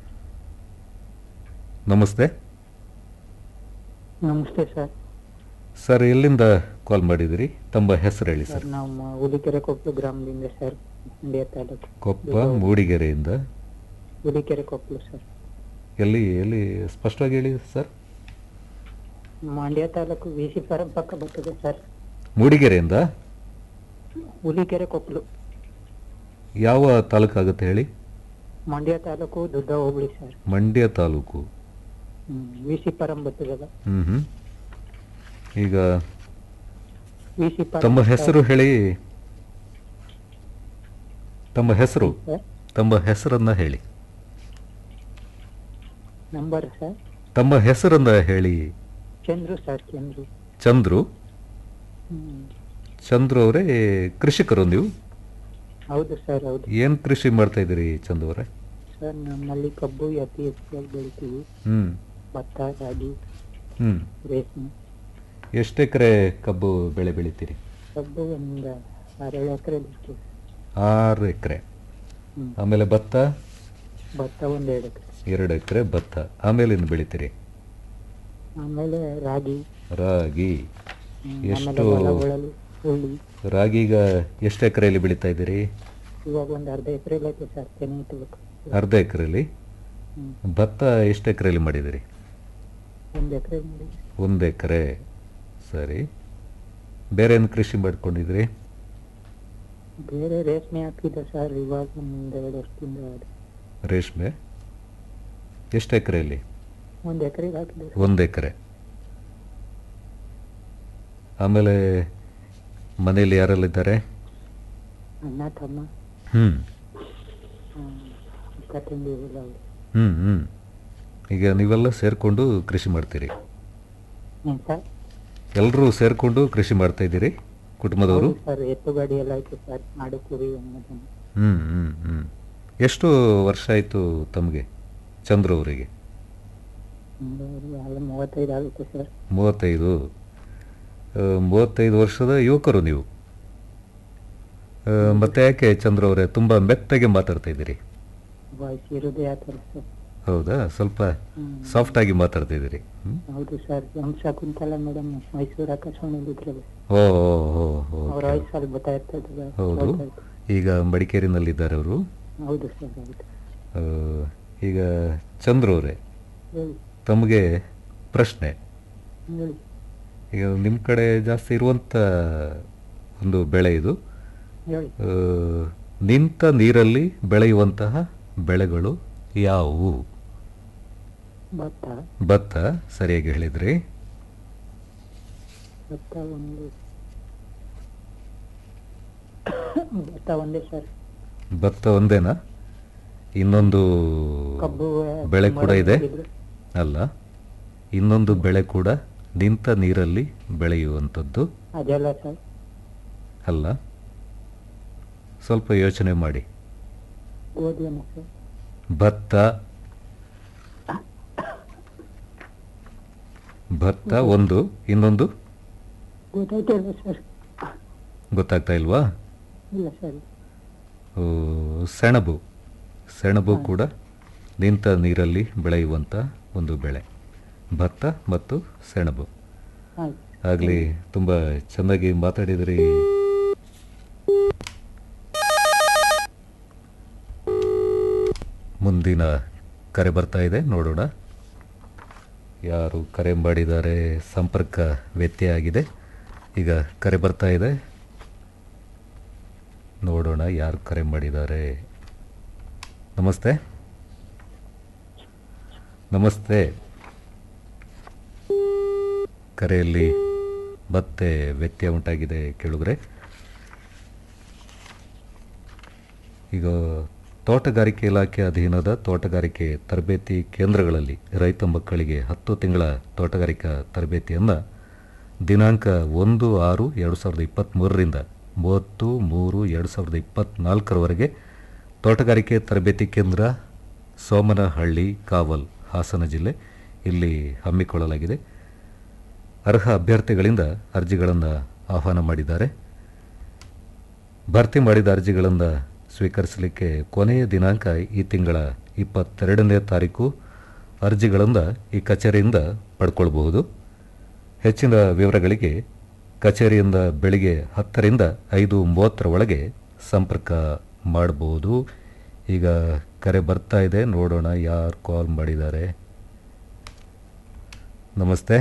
ನಮಸ್ತೆ ನಮಸ್ತೆ ಸರ್ ಸರ್ ಎಲ್ಲಿಂದ ಕಾಲ್ ಮಾಡಿದಿರಿ ತಮ್ಮ ಹೆಸರು ಹೇಳಿ ಸರ್ ಸರ್ ನಾವು ಹುಲಿಕೆರೆ ಕೊಪ್ಪಲು ಗ್ರಾಮದಿಂದ ಸರ್ ಮಂಡ್ಯ ತಾಲೂಕು ಕೊಪ್ಪ ಮೂಡಿಗೆರೆಯಿಂದ ಹುಲಿಕೆರೆ ಕೊಪ್ಪಲು ಸರ್ ಎಲ್ಲಿ ಎಲ್ಲಿ ಸ್ಪಷ್ಟವಾಗಿ ಹೇಳಿ sir Mandya taluk V C farm ಪಕ್ಕ ಬರ್ತದೆ ಸರ್ ಮೂಡಿಗೆರೆಯಿಂದ ಹುಲಿಕೆರೆ ಕೊಪ್ಪಲು ಯಾವ ತಾಲೂಕಾಗುತ್ತೆ ಹೇಳಿ ಮಂಡ್ಯ ತಾಲೂಕು ದುಡ್ಡ ಹೋಬಳಿ sir Mandya taluk V C farm ಬರ್ತದಲ್ಲ ಹ್ಮ್ ಹ್ಮ್ ಈಗ ವಿ ಸಿ ತಮ್ಮ ಹೆಸರು ಹೇಳಿ ತಮ್ಮ ಹೆಸರು ಸರ್ ತಮ್ಮ ಹೆಸರನ್ನ ಹೇಳಿ ನಂಬರ್ ಸರ್ ತಮ್ಮ ಹೆಸರನ್ನ ಹೇಳಿ ಚಂದ್ರು ಸರ್ ಚಂದ್ರು ಚಂದ್ರು ಹ್ಮ್. ಚಂದ್ರು ಅವರೇ ಕೃಷಿಕರು ನೀವು ಹೌದು ಸರ್ ಹೌದು ಏನ್ ಕೃಷಿ ಮಾಡ್ತಾ ಇದ್ದೀರಿ ಚಂದ್ರು ಅವರೇ ಸರ್ ನಮ್ಮಲ್ಲಿ ಕಬ್ಬು ಅತಿ ಹೆಚ್ಚಾಗಿ ಬೆಳಿತೀವಿ ಹ್ಮ್ ಭತ್ತ ರಾಗಿ ಹ್ಮ್ ರೇಷ್ಮೆ ಎಷ್ಟು ಎಕರೆ ಕಬ್ಬು ಬೆಳೆ ಬೆಳಿತೀರಿ ಕಬ್ಬು ಒಂದು ಆರೇಳು ಎಕರೆ ಬೆಳಿತೀವಿ ಆರು ಎಕರೆ ಹ್ಮ್. ಆಮೇಲೆ ಭತ್ತ ಭತ್ತ ಒಂದು ಎರಡು ಎಕರೆ ಎರಡು ಎಕರೆ ಭತ್ತ ಆಮೇಲೆ ಇನ್ನು ಬೆಳಿತೀರಿ ಆಮೇಲೆ ರಾಗಿ ರಾಗಿ ಹ್ಮ್, ಎಷ್ಟು ಆಮೇಲೆ ಹೊಲ ಉಳಲು ಹುಳ್ಳಿ ರಾಗಿಗ ಎಷ್ಟು ಎಕರೆಯಲ್ಲಿ ಬೆಳೀತಾ ಇದ್ದೀರಿ ಇವಾಗ ಒಂದು ಅರ್ಧ ಎಕರೆ ಐತೆ ಸರ್ ತೆನೆ ಇಟ್ಬೇಕು ಅರ್ಧ ಎಕರೆಯಲ್ಲಿ ಹ್ಮ್. ಭತ್ತ ಎಷ್ಟು ಎಕರೆಯಲ್ಲಿ ಮಾಡಿದಿರಿ ಒಂದು ಎಕರೆ ಮಾಡಿ ಒಂದು ಎಕರೆ ಸರಿ ಬೇರೆ ಏನು ಕೃಷಿ ಮಾಡ್ಕೊಂಡಿದ್ರಿ ಬೇರೆ ರೇಷ್ಮೆ ಹಾಕಿದ್ದೆ ಸರ್ ಇವಾಗ ಒಂದು ಎರಡು ವರ್ಷದಿಂದ ಅದು ರೇಷ್ಮೆ ಎಷ್ಟು ಎಕರೆಯಲ್ಲಿ ಒಂದು ಎಕರೆಗೆ ಹಾಕಿದೆ ಒಂದು ಎಕರೆ ಆಮೇಲೆ ಮನೆಯಲ್ಲಿ ಯಾರೆಲ್ಲಿದ್ದಾರೆ ಅಣ್ಣ ತಮ್ಮ ಹ್ಞೂ ಹ್ಮ್, ಅಕ್ಕ ತಂಗಿಯರೆಲ್ಲ ಅವ್ರು ಹ್ಞೂ ಹ್ಞೂ ಈಗ ನೀವೆಲ್ಲ ಸೇರಿಕೊಂಡು ಕೃಷಿ ಮಾಡ್ತೀರಿ ಏನ್ ಸರ್ ಎಲ್ಲರೂ ಸೇರಿಕೊಂಡು ಕೃಷಿ ಮಾಡ್ತಾ ಇದ್ದೀರಿ ಕುಟುಂಬದವರು ಹೌದು ಸರ್ ಎತ್ತು ಗಾಡಿ ಎಲ್ಲ ಆಯ್ತು ಸರ್ ಮಾಡು ಕುರಿ ಅನ್ನೋದನ್ನು ಹ್ಞೂ ಹ್ಞೂ ಹ್ಞೂ ಎಷ್ಟು ವರ್ಷ ಆಯಿತು ತಮಗೆ ಚಂದ್ರು ಅವರಿಗೆ ಒಂದು ಎಲ್ಲ ಮೂವತ್ತೈದು ಆಗುತ್ತೆ ಸರ್ ಮೂವತ್ತೈದು ಆ, ಮೂವತ್ತೈದು ವರ್ಷದ ಯುವಕರು ನೀವು ಆ, ಮತ್ತೆ ಯಾಕೆ ಚಂದ್ರ ಅವರೇ ತುಂಬ ಮೆತ್ತಗೆ ಮಾತಾಡ್ತಾ ಇದ್ದೀರಿ ವಾಯ್ಸ್ ಇರೋದೇ ಆ ಥರ ಸರ್ ಹೌದಾ ಸ್ವಲ್ಪ ಹ್ಮ್. ಸಾಫ್ಟಾಗಿ ಮಾತಾಡ್ತಾ ಇದ್ದೀರಿ ಹ್ಮ್? ಹೌದು sir M Shakuntala madam Mysuru ಆಕಾಶವಾಣಿಲಿ ಇದ್ರಲ್ಲ ಓ ಓ ಓ ಓ, ಅವ್ರ ಓಕೆ. ವಾಯ್ಸ್ ಅಲ್ಲಿ ಬರ್ತಾ ಇರ್ತದೆ ಹೌದು ಈಗ ಮಡಿಕೇರಿನಲ್ಲಿದ್ದಾರೆ ಅವರು ಹೌದು ಸರ್ ಹೌದು ಆ, ಈಗ ಚಂದ್ರ ಅವರೇ ಹೇಳಿ ತಮಗೆ ಪ್ರಶ್ನೆ ಹೇಳಿ ಈಗ ನಿಮ್ಮ ಕಡೆ ಜಾಸ್ತಿ ಇರುವಂಥ ಒಂದು ಬೆಳೆ ಇದು ಹೇಳಿ ಆ, ನಿಂತ ನೀರಲ್ಲಿ ಬೆಳೆಯುವಂತಹ ಬೆಳೆಗಳು ಯಾವುವು ಭತ್ತ ಭತ್ತ ಸರಿಯಾಗಿ ಹೇಳಿದ್ರಿ ಭತ್ತ ಒಂದು ಭತ್ತ ಒಂದೇ ಸರ್ ಭತ್ತ ಒಂದೇನಾ ಇನ್ನೊಂದು ಕಬ್ಬು ಬೆಳೆ ಕೂಡ ಇದೆ ಹಾಕಿದ್ರು. ಅಲ್ಲ ಇನ್ನೊಂದು ಬೆಳೆ ಕೂಡ ನಿಂತ ನೀರಲ್ಲಿ ಬೆಳೆಯುವಂಥದ್ದು ಅದೆಲ್ಲ ಸರ್ ಅಲ್ಲ ಸ್ವಲ್ಪ ಯೋಚನೆ ಮಾಡಿ ಗೋಧಿಯನ್ನು ಸರ್ ಭತ್ತ ಭತ್ತ ಒಂದು ಇನ್ನೊಂದು ಗೊತ್ತಾಯ್ತಲ್ಲ ಸರ್ ಗೊತ್ತಾಗ್ತಾ ಇಲ್ವಾ ಇಲ್ಲ ಸರ್ ಆ, ಸೆಣಬು ಸೆಣಬು ಕೂಡ ನಿಂತ ನೀರಲ್ಲಿ ಬೆಳೆಯುವಂಥ ಒಂದು ಬೆಳೆ ಭತ್ತ ಮತ್ತು ಸೆಣಬು ಆಯ್ತು ಆಗಲಿ ತುಂಬ ಚೆನ್ನಾಗಿ ಮಾತಾಡಿದ್ರಿ ಮುಂದಿನ ಕರೆ ಬರ್ತಾ ಇದೆ ನೋಡೋಣ ಯಾರು ಕರೆ ಮಾಡಿದ್ದಾರೆ ಸಂಪರ್ಕ ವ್ಯತ್ಯಯ ಆಗಿದೆ ಈಗ ಕರೆ ಬರ್ತಾ ಇದೆ ನೋಡೋಣ ಯಾರು ಕರೆ ಮಾಡಿದ್ದಾರೆ ನಮಸ್ತೆ ನಮಸ್ತೆ ಕರೆಯಲ್ಲಿ ಮತ್ತೆ ವ್ಯತ್ಯಯ ಉಂಟಾಗಿದೆ ಕೇಳಿದ್ರೆ ಈಗ ತೋಟಗಾರಿಕೆ ಇಲಾಖೆ ಅಧೀನದ ತೋಟಗಾರಿಕೆ ತರಬೇತಿ ಕೇಂದ್ರಗಳಲ್ಲಿ ರೈತ ಮಕ್ಕಳಿಗೆ ಹತ್ತು ತಿಂಗಳ ತೋಟಗಾರಿಕಾ ತರಬೇತಿಯನ್ನು ದಿನಾಂಕ ಒಂದು ಆರು ಎರಡು ಸಾವಿರದ ಇಪ್ಪತ್ತ್ಮೂರರಿಂದ ಮೂವತ್ತು ಮೂರು ಎರಡು ಸಾವಿರದ ಇಪ್ಪತ್ತ್ನಾಲ್ಕರವರೆಗೆ ತೋಟಗಾರಿಕೆ ತರಬೇತಿ ಕೇಂದ್ರ ಸೋಮನಹಳ್ಳಿ ಕಾವಲ್ ಹಾಸನ ಜಿಲ್ಲೆ ಇಲ್ಲಿ ಹಮ್ಮಿಕೊಳ್ಳಲಾಗಿದೆ ಅರ್ಹ ಅಭ್ಯರ್ಥಿಗಳಿಂದ ಅರ್ಜಿಗಳನ್ನು ಆಹ್ವಾನ ಮಾಡಿದ್ದಾರೆ ಭರ್ತಿ ಮಾಡಿದ ಅರ್ಜಿಗಳನ್ನು ಸ್ವೀಕರಿಸಲಿಕ್ಕೆ ಕೊನೆಯ ದಿನಾಂಕ ಈ ತಿಂಗಳ ಇಪ್ಪತ್ತೆರಡನೇ ತಾರೀಕು ಅರ್ಜಿಗಳನ್ನು ಈ ಕಚೇರಿಯಿಂದ ಪಡ್ಕೊಳ್ಬಹುದು ಹೆಚ್ಚಿನ ವಿವರಗಳಿಗೆ ಕಚೇರಿಯಿಂದ ಬೆಳಿಗ್ಗೆ ಹತ್ತರಿಂದ ಐದು ಮೂವತ್ತರ ಒಳಗೆ ಸಂಪರ್ಕ ಮಾಡಬಹುದು ಈಗ ಕರೆ ಬರ್ತಾ ಇದೆ ನೋಡೋಣ ಯಾರು ಕಾಲ್ ಮಾಡಿದ್ದಾರೆ ನಮಸ್ತೆ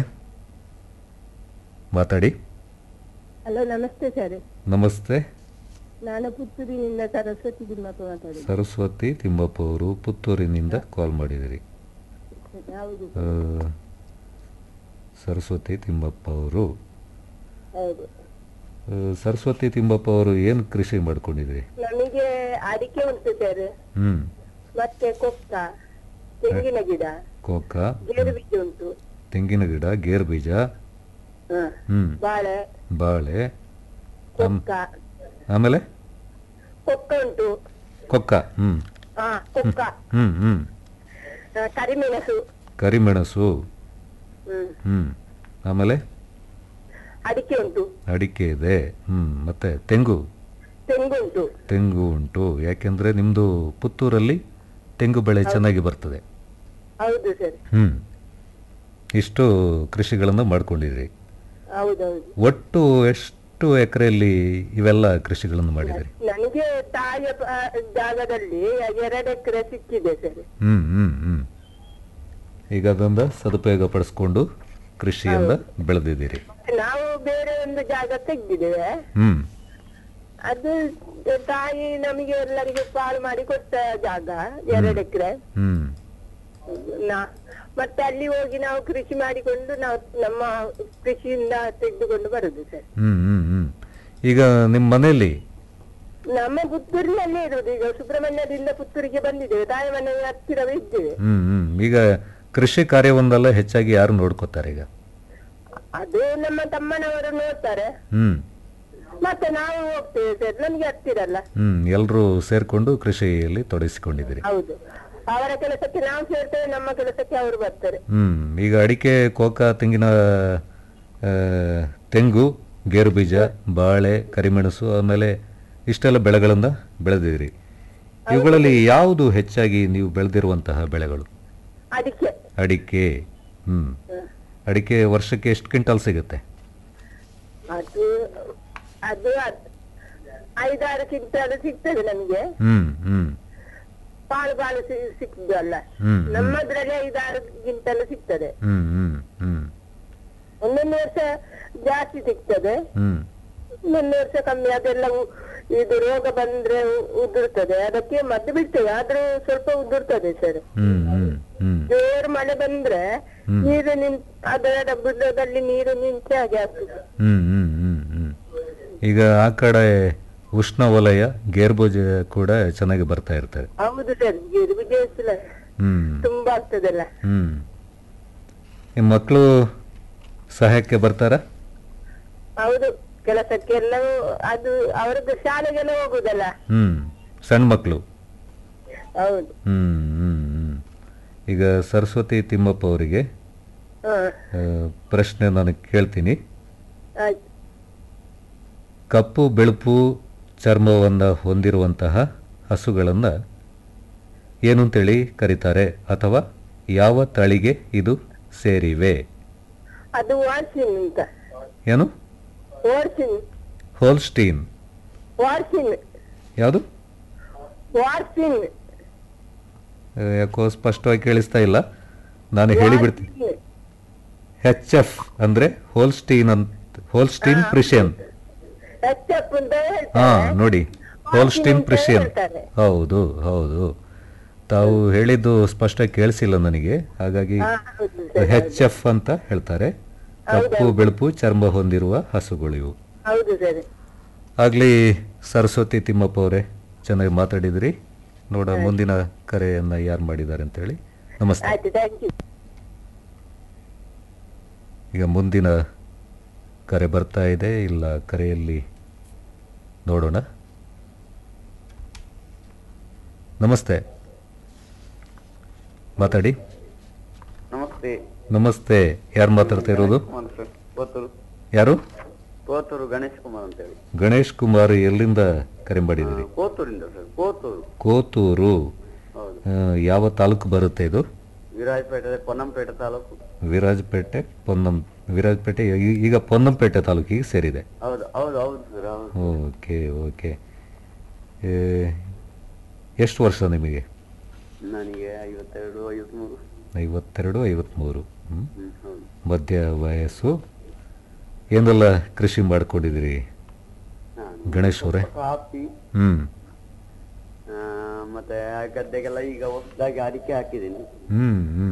ಮಾತಾಡಿ ಹಲೋ ನಮಸ್ತೆ ಸರ್ ನಮಸ್ತೆ ನಾನು ಪುತ್ತೂರಿನಿಂದ ಸರಸ್ವತಿ ದಿಮ್ಮಪ್ಪ ಮಾತಾಡುದು ಸರಸ್ವತಿ ತಿಮ್ಮಪ್ಪ ಅವರು ಪುತ್ತೂರಿನಿಂದ ಕಾಲ್ ಮಾಡಿದಿರಿ ಹೌದು ಆ, ಸರಸ್ವತಿ ತಿಮ್ಮಪ್ಪ ಅವರು ಹೌದು ಆ, ಸರಸ್ವತಿ ತಿಮ್ಮಪ್ಪ ಅವರು ಏನು ಕೃಷಿ ಮಾಡ್ಕೊಂಡಿದ್ರಿ ನಮಗೆ ಅಡಿಕೆ ಉಂಟು ಸರ್ ಹ್ಞೂ ಮತ್ತೆ ಕೊಕ್ಕ ತೆಂಗಿನ ಗಿಡ ಕೋಕ ಗೇರು ಬೀಜ ಉಂಟು ತೆಂಗಿನ ಗಿಡ ಗೇರು ಬೀಜ ಹ. ಹ್ಞೂ ಬಾಳೆ ಬಾಳೆ ಆಮ್- ಕೊಕ್ಕ ಆಮೇಲೆ ಕೊಕ್ಕ ಉಂಟು ಕೊಕ್ಕ ಹ್ಞೂ ಹಾ ಕೊಕ್ಕ ಹ್ಞೂ ಹ್ಞೂ ಆ, ಕರಿಮೆಣಸು ಕರಿಮೆಣಸು ಹ್ಮ್ ಹ್ಞೂ ಆಮೇಲೆ ಅಡಿಕೆ ಉಂಟು ಅಡಿಕೆ ಇದೆ ಹ್ಞೂ ಮತ್ತು ತೆಂಗು ತೆಂಗು ಉಂಟು ತೆಂಗು ಉಂಟು ಯಾಕೆಂದರೆ ನಿಮ್ಮದು ಪುತ್ತೂರಲ್ಲಿ ತೆಂಗು ಬೆಳೆ ಚೆನ್ನಾಗಿ ಬರ್ತದೆ ಹೌದು ಸರ್ ಹ್ಞೂ ಇಷ್ಟು ಕೃಷಿಗಳನ್ನು ಮಾಡ್ಕೊಂಡಿದ್ರಿ ಹೌದೌದು ಒಟ್ಟು ಎಷ್ಟು ಎಕರೆಯಲ್ಲಿ ಇವೆಲ್ಲ ಕೃಷಿಗಳನ್ನು ಮಾಡಿದಿರಿ ನನಗೆ ತಾಯಿಯ ಪ- ಜಾಗದಲ್ಲಿ ಎರಡು ಎಕರೆ ಸಿಕ್ಕಿದೆ ಸರ್ ಹ್ಞೂ ಹ್ಞೂ ಹ್ಞೂ ಈಗ ಅದೊಂದು ಸದುಪಯೋಗ ಪಡಿಸ್ಕೊಂಡು ಕೃಷಿಯಿಂದ ಬೆಳೆದಿದ್ದೀರಿ ನಾವು ಬೇರೆ ಒಂದು ಜಾಗ ತೆಗ್ದಿದ್ದೇವೆ ಹ್ಞೂ ಅದು ತಾಯಿ ನಮಗೆ ಎಲ್ಲರಿಗೆ ಪಾಲು ಮಾಡಿ ಕೊಟ್ಟ ಜಾಗ ಎರಡು ಎಕರೆ ಹ್ಞೂ ಮತ್ತೆ ಅಲ್ಲಿ ಹೋಗಿ ನಾವು ಕೃಷಿ ಮಾಡಿಕೊಂಡು ನಾವು ನಮ್ಮ ಕೃಷಿಯಿಂದ ತೆಗೆದುಕೊಂಡು ಬರುದು ಸರ್ ಹ್ಞೂ ಹ್ಞೂ ಹ್ಞೂ ಈಗ ನಿಮ್ಮ ಮನೆಯಲ್ಲಿ ನಮ್ಮ ಪುತ್ತೂರಿನಲ್ಲೇ ಇರುವುದು ಈಗ ಸುಬ್ರಹ್ಮಣ್ಯದಿಂದ ಪುತ್ತೂರಿಗೆ ಬಂದಿದ್ದೇವೆ ತಾಯಿ ಮನೆ ಹತ್ತಿರವೇ ಇದ್ದೇವೆ ಹ್ಮ್ ಹ್ಮ್ ಈಗ ಕೃಷಿ ಕಾರ್ಯವೊಂದಲ್ಲ ಹೆಚ್ಚಾಗಿ ಯಾರು ನೋಡ್ಕೋತಾರೆ ಈಗ ಅದು ನಮ್ಮ ತಮ್ಮನವರು ನೋಡ್ತಾರೆ ಹ್ಮ್ ಮತ್ತೆ ನಾವು ಹೋಗ್ತೇವೆ ಸರ್ ನಮ್ಗೆ ಹತ್ತಿರಲ್ಲ ಹ್ಮ್ ಎಲ್ಲರೂ ಸೇರ್ಕೊಂಡು ಕೃಷಿಯಲ್ಲಿ ತೊಡಗಿಸಿಕೊಂಡಿದ್ದೀರಿ ಹೌದು ಅವರ ಕೆಲಸಕ್ಕೆ ನಾವು ಸೇರ್ತೇವೆ ನಮ್ಮ ಕೆಲಸಕ್ಕೆ ಅವರು ಬರ್ತಾರೆ ಹ್ಮ್ ಈಗ ಅಡಿಕೆ ಕೋಕ ತೆಂಗಿನ ಆ, ತೆಂಗು ಗೇರು ಬೀಜ ಬಾಳೆ ಕರಿಮೆಣಸು ಆಮೇಲೆ ಇಷ್ಟೆಲ್ಲ ಬೆಳೆಗಳನ್ನ ಬೆಳೆದಿದ್ದೀರಿ ಇವುಗಳಲ್ಲಿ ಯಾವುದು ಹೆಚ್ಚಾಗಿ ನೀವು ಬೆಳೆದಿರುವಂತಹ ಬೆಳೆಗಳು ಅದಕ್ಕೆ ಅಡಿಕೆ ಹ್ಮ್ ಅಡಿಕೆ ವರ್ಷಕ್ಕೆ ಎಷ್ಟು ಕ್ವಿಂಟಲ್ ಸಿಗುತ್ತೆ ಅದು ಅದು ಅದ್- ಐದಾರು ಕ್ವಿಂಟಲ್ ಸಿಗ್ತದೆ ನಮ್ಗೆ ಹ್ಮ್ ಹ್ಮ್ ಪಾಲು ಪಾಲು ಸಿ- ಸಿಕ್ತದೆ ಅಲ್ಲ ಹ್ಮ್, ನಮ್ಮದ್ರಲ್ಲಿ ಐದಾರು ಕ್ವಿಂಟಲ್ ಸಿಗ್ತದೆ ಹ್ಮ್ ಹ್ಮ್ ಹ್ಮ್ ಒಂದೊಂದು ವರ್ಷ ಜಾಸ್ತಿ ಸಿಗ್ತದೆ ಹ್ಮ್ ಇನ್ನೊಂದು ವರ್ಷ ಕಮ್ಮಿ ಅದೆಲ್ಲ ಉ- ಇದು ರೋಗ ಬಂದ್ರೆ ಉ- ಉದುರ್ತದೆ ಅದಕ್ಕೆ ಮದ್ದು ಬಿಡ್ತೇವೆ ಆದ್ರೂ ಸ್ವಲ್ಪ ಉದುರ್ತದೆ ಸರ್ ಹ್ಮ್ ಹ್ಮ್ ಹ್ಮ್ ಜೋರು ಮಳೆ ಬಂದ್ರೆ ನೀರು ನಿನ್ ಅದರ ಬುಡದಲ್ಲಿ ನೀರು ನಿಂತೆ ಹಾಗೆ ಆಗ್ತದೆ ಹ್ಮ್ ಹ್ಮ್ ಹ್ಮ್ ಹ್ಮ್ ಈಗ ಆ ಕಡೆ ಉಷ್ಣ ವಲಯ ಗೇರ್ಬೋಜ ಕೂಡ ಚೆನ್ನಾಗಿ ಬರ್ತಾ ಇರ್ತಾರೆ ಹೌದು ಸರ್ ಗಿರ್ಬಿಗೆ ಹೆಸಲ ಹ್ಮ್ ತುಂಬಾ ಆಗ್ತದಲ್ಲ ಹ್ಮ್ ನಿಮ್ಮ ಮಕ್ಕಳು ಸಹಾಯಕ್ಕೆ ಬರ್ತಾರ ಹೌದು ಕೆಲಸಕ್ಕೆಲ್ಲವೂ ಅದು ಅವರದ್ದು ಶಾಲೆಗೆಲ್ಲ ಹೋಗುದಲ್ಲ ಹ್ಮ್ ಸಣ್ಣ ಮಕ್ಕಳು ಹೌದು ಹ್ಮ್ ಹ್ಮ್ ಹ್ಮ್ ಈಗ ಸರಸ್ವತಿ ತಿಮ್ಮಪ್ಪ ಅವರಿಗೆ ಹ ಆ, ಪ್ರಶ್ನೆ ನಾನು ಕೇಳ್ತೀನಿ ಆಯ್ತು ಕಪ್ಪು ಬೆಳುಪು ಚರ್ಮವನ್ನು ಹೊಂದಿರುವಂತಹ ಹಸುಗಳನ್ನು ಏನು ಅಂತೇಳಿ ಕರೀತಾರೆ ಅಥವಾ ಯಾವ ತಳಿಗೆ ಇದು ಸೇರಿವೆ ಅದು ವಾರ್ಸಿನ್ ಅಂತ ಏನು ವಾರ್ಸಿನ್ ಹೋಲ್ಸ್ಟೀನ್ ವಾರ್ಸಿನ್ ಯಾವುದು ವಾರ್ಸಿನ್ ಆ, ಯಾಕೋ ಸ್ಪಷ್ಟವಾಗಿ ಕೇಳಿಸ್ತಾ ಇಲ್ಲ ನಾನು ಹೇಳಿಬಿಡ್ತೀನಿ ಹೆಚ್ ಎಫ್ ಅಂದರೆ ಹೋಲ್ಸ್ಟೀನ್ ಅಂತ ಹೋಲ್ಸ್ಟೀನ್ ಪ್ರಿಷಿಯನ್ ಎಚ್ ಎಫ್ ಅಂತ ಹಾ ಹೇಳ್ತಾರೆ ನೋಡಿ ಹೋಲ್ಸ್ಟೀನ್ ಅಂತ ಪ್ರಿಷಿಯನ್ ಹೇಳ್ತಾರೆ. ಹೌದು ಹೌದು ತಾವು ಹೇಳಿದ್ದು ಸ್ಪಷ್ಟ ಕೇಳಿಸಿಲ್ಲ ನನಗೆ ಹಾಗಾಗಿ ಹಾ, ಹೌದು ಸರ್, ಹೆಚ್ ಎಫ್ ಅಂತ ಹೇಳ್ತಾರೆ ಕಪ್ಪು ಬೆಳುಪು ಚರ್ಮ ಹೊಂದಿರುವ ಹಸುಗಳು ಇವು ಹೌದು ಸರ್ ಆಗ್ಲಿ ಸರಸ್ವತಿ ತಿಮ್ಮಪ್ಪ ಅವರೇ ಚೆನ್ನಾಗಿ ಮಾತಾಡಿದ್ರಿ ನೋಡ ಮುಂದಿನ ಕರೆಯನ್ನ ಯಾರು ಮಾಡಿದ್ದಾರೆ ಅಂತೇಳಿ ನಮಸ್ತೆ ಆಯ್ತು ಥ್ಯಾಂಕ್ ಯು ಈಗ ಮುಂದಿನ ಕರೆ ಬರ್ತಾ ಇದೆ ಇಲ್ಲ ಕರೆಯಲ್ಲಿ ನೋಡೋಣ ನಮಸ್ತೆ ಮಾತಾಡಿ ನಮಸ್ತೆ ನಮಸ್ತೆ ಯಾರು ಮಾತಾಡ್ತಾ ಇರೋದು ಕುಮಾರ್ ಸರ್ ಕೋತೂರು ಯಾರು ಕೋತೂರು ಗಣೇಶ್ ಕುಮಾರ್ ಅಂತ ಹೇಳಿ ಗಣೇಶ್ ಕುಮಾರ್ ಎಲ್ಲಿಂದ ಕರೆ ಮಾಡಿದಿರಿ ಕೋತೂರಿಂದ ಸರ್ ಕೋತೂರು ಕೋತೂರು ಹೌದು ಆ, ಯಾವ ತಾಲೂಕು ಬರುತ್ತೆ ಇದು ವಿರಾಜಪೇಟೆ ಪೊನ್ನಂಪೇಟೆ ತಾಲೂಕು ವಿರಾಜಪೇಟೆ ಪೊನ್ನಂ ವಿರಾಜಪೇಟೆ ಈ- ಈಗ ಪೊನ್ನಂಪೇಟೆ ತಾಲೂಕಿಗೆ ಸೇರಿದೆ ಹೌದು ಹೌದು ಹೌದು ಸರ್ ಹೌದು ಓಕೆ ಓಕೆ ಏ, ಎಷ್ಟು ವರ್ಷ ನಿಮಗೆ ನನಗೆ ಐವತ್ತೆರಡು ಐವತ್ಮೂರು ಐವತ್ತೆರಡು ಐವತ್ತ್ಮೂರು ಹ್ಮ್? ಹ್ಮ್ ಹೌದು ಮಧ್ಯ ವಯಸ್ಸು ಏನೆಲ್ಲ ಕೃಷಿ ಮಾಡ್ಕೊಂಡಿದ್ದೀರಿ ಹಾ, ಗಣೇಶ್ ಅವರೇ ಕಾಫಿ ಹ್ಞೂ ಆ, ಮತ್ತೆ ಗದ್ದೆಗೆಲ್ಲ ಈಗ ಹೊಸದಾಗಿ ಅಡಿಕೆ ಹಾಕಿದ್ದೀನಿ ಹ್ಞೂ ಹ್ಞೂ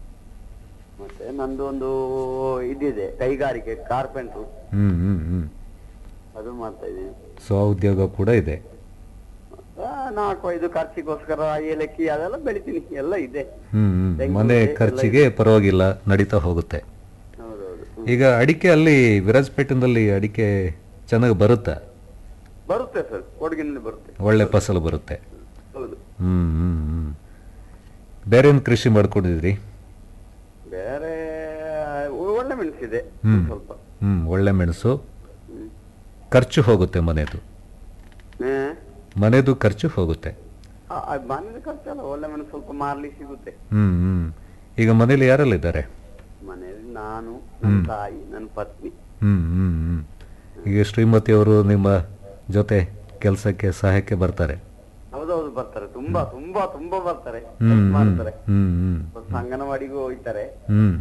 ಮತ್ತೆ ನಂದು ಒಂದು ಇದಿದೆ ಕೈಗಾರಿಕೆ ಕಾರ್ಪೆಂಟ್ರು ಹ್ಞೂ ಹ್ಞೂ ಹ್ಞೂ ಅದು ಮಾಡ್ತಾ ಇದ್ದೀನಿ ಸ್ವಉದ್ಯೋಗ ಕೂಡ ಇದೆ ಆ, ನಾಲ್ಕು ಐದು ಖರ್ಚಿಗೋಸ್ಕರ ಏಲಕ್ಕಿ ಅದೆಲ್ಲ ಬೆಳಿತೀನಿ ಎಲ್ಲ ಇದೆ ಹ್ಞೂ ಹ್ಞೂ ತೆಂಗು ಮನೆ ಇದೆ, ಎಲ್ಲ ಖರ್ಚಿಗೆ ಪರವಾಗಿಲ್ಲ ನಡೀತಾ ಹೋಗುತ್ತೆ ಹೌದೌದು ಹ್ಮ್. ಈಗ ಅಡಿಕೆ ಅಲ್ಲಿ ವಿರಾಜಪೇಟೆನಲ್ಲಿ ಅಡಿಕೆ ಚೆನ್ನಾಗಿ ಬರುತ್ತಾ ಬರುತ್ತೆ ಸರ್ ಕೊಡಗಿನಲ್ಲಿ ಬರುತ್ತೆ ಒಳ್ಳೆ ಫಸಲು ಬರುತ್ತೆ ಹೌದು ಹ್ಮ್ ಹ್ಮ್ ಹ್ಮ್ ಬೇರೆ ಏನು ಕೃಷಿ ಮಾಡ್ಕೊಂಡಿದ್ರಿ ಬೇರೆ ಒಳ್ಳೆ ಮೆಣಸಿದೆ ಹ್ಮ್. ಸ್ವಲ್ಪ ಹ್ಮ್ ಒಳ್ಳೆ ಮೆಣಸು ಹ್ಮ್. ಖರ್ಚು ಹೋಗುತ್ತೆ ಮನೆದು ಹಾ? ಮನೆದು ಖರ್ಚು ಹೋಗುತ್ತೆ ಆ, ಆ, ಮನೇಲಿ ಖರ್ಚಲ್ಲ ಒಳ್ಳೆ ಮೆಣಸು ಸ್ವಲ್ಪ ಮಾರ್ಲಿ ಸಿಗುತ್ತೆ ಹ್ಮ್ ಹ್ಮ್ ಈಗ ಮನೇಲಿ ಯಾರೆಲ್ಲ ಇದ್ದಾರೆ ಮನೆಯಲ್ಲಿ ನಾನು ನನ್ನ ತಾಯಿ ನನ್ನ ಪತ್ನಿ ಹ್ಮ್ ಹ್ಮ್ ಹ್ಮ್ ಈಗ ಶ್ರೀಮತಿ ಅವರು ನಿಮ್ಮ ಜೊತೆ ಕೆಲಸಕ್ಕೆ ಸಹಾಯಕ್ಕೆ ಬರ್ತಾರೆ ಹೌದೌದು ಬರ್ತಾರೆ ತುಂಬಾ ತುಂಬಾ ತುಂಬಾ ಬರ್ತಾರೆ ಹ್ಮ್ help ಹ್ಮ್ ಮಾಡ್ತಾರೆ ಹ್ಮ್ ಹ್ಮ್ ಸ್ವಲ್ಪ ಅಂಗನವಾಡಿಗೂ ಹೋಗ್ತಾರೆ ಹ್ಮ್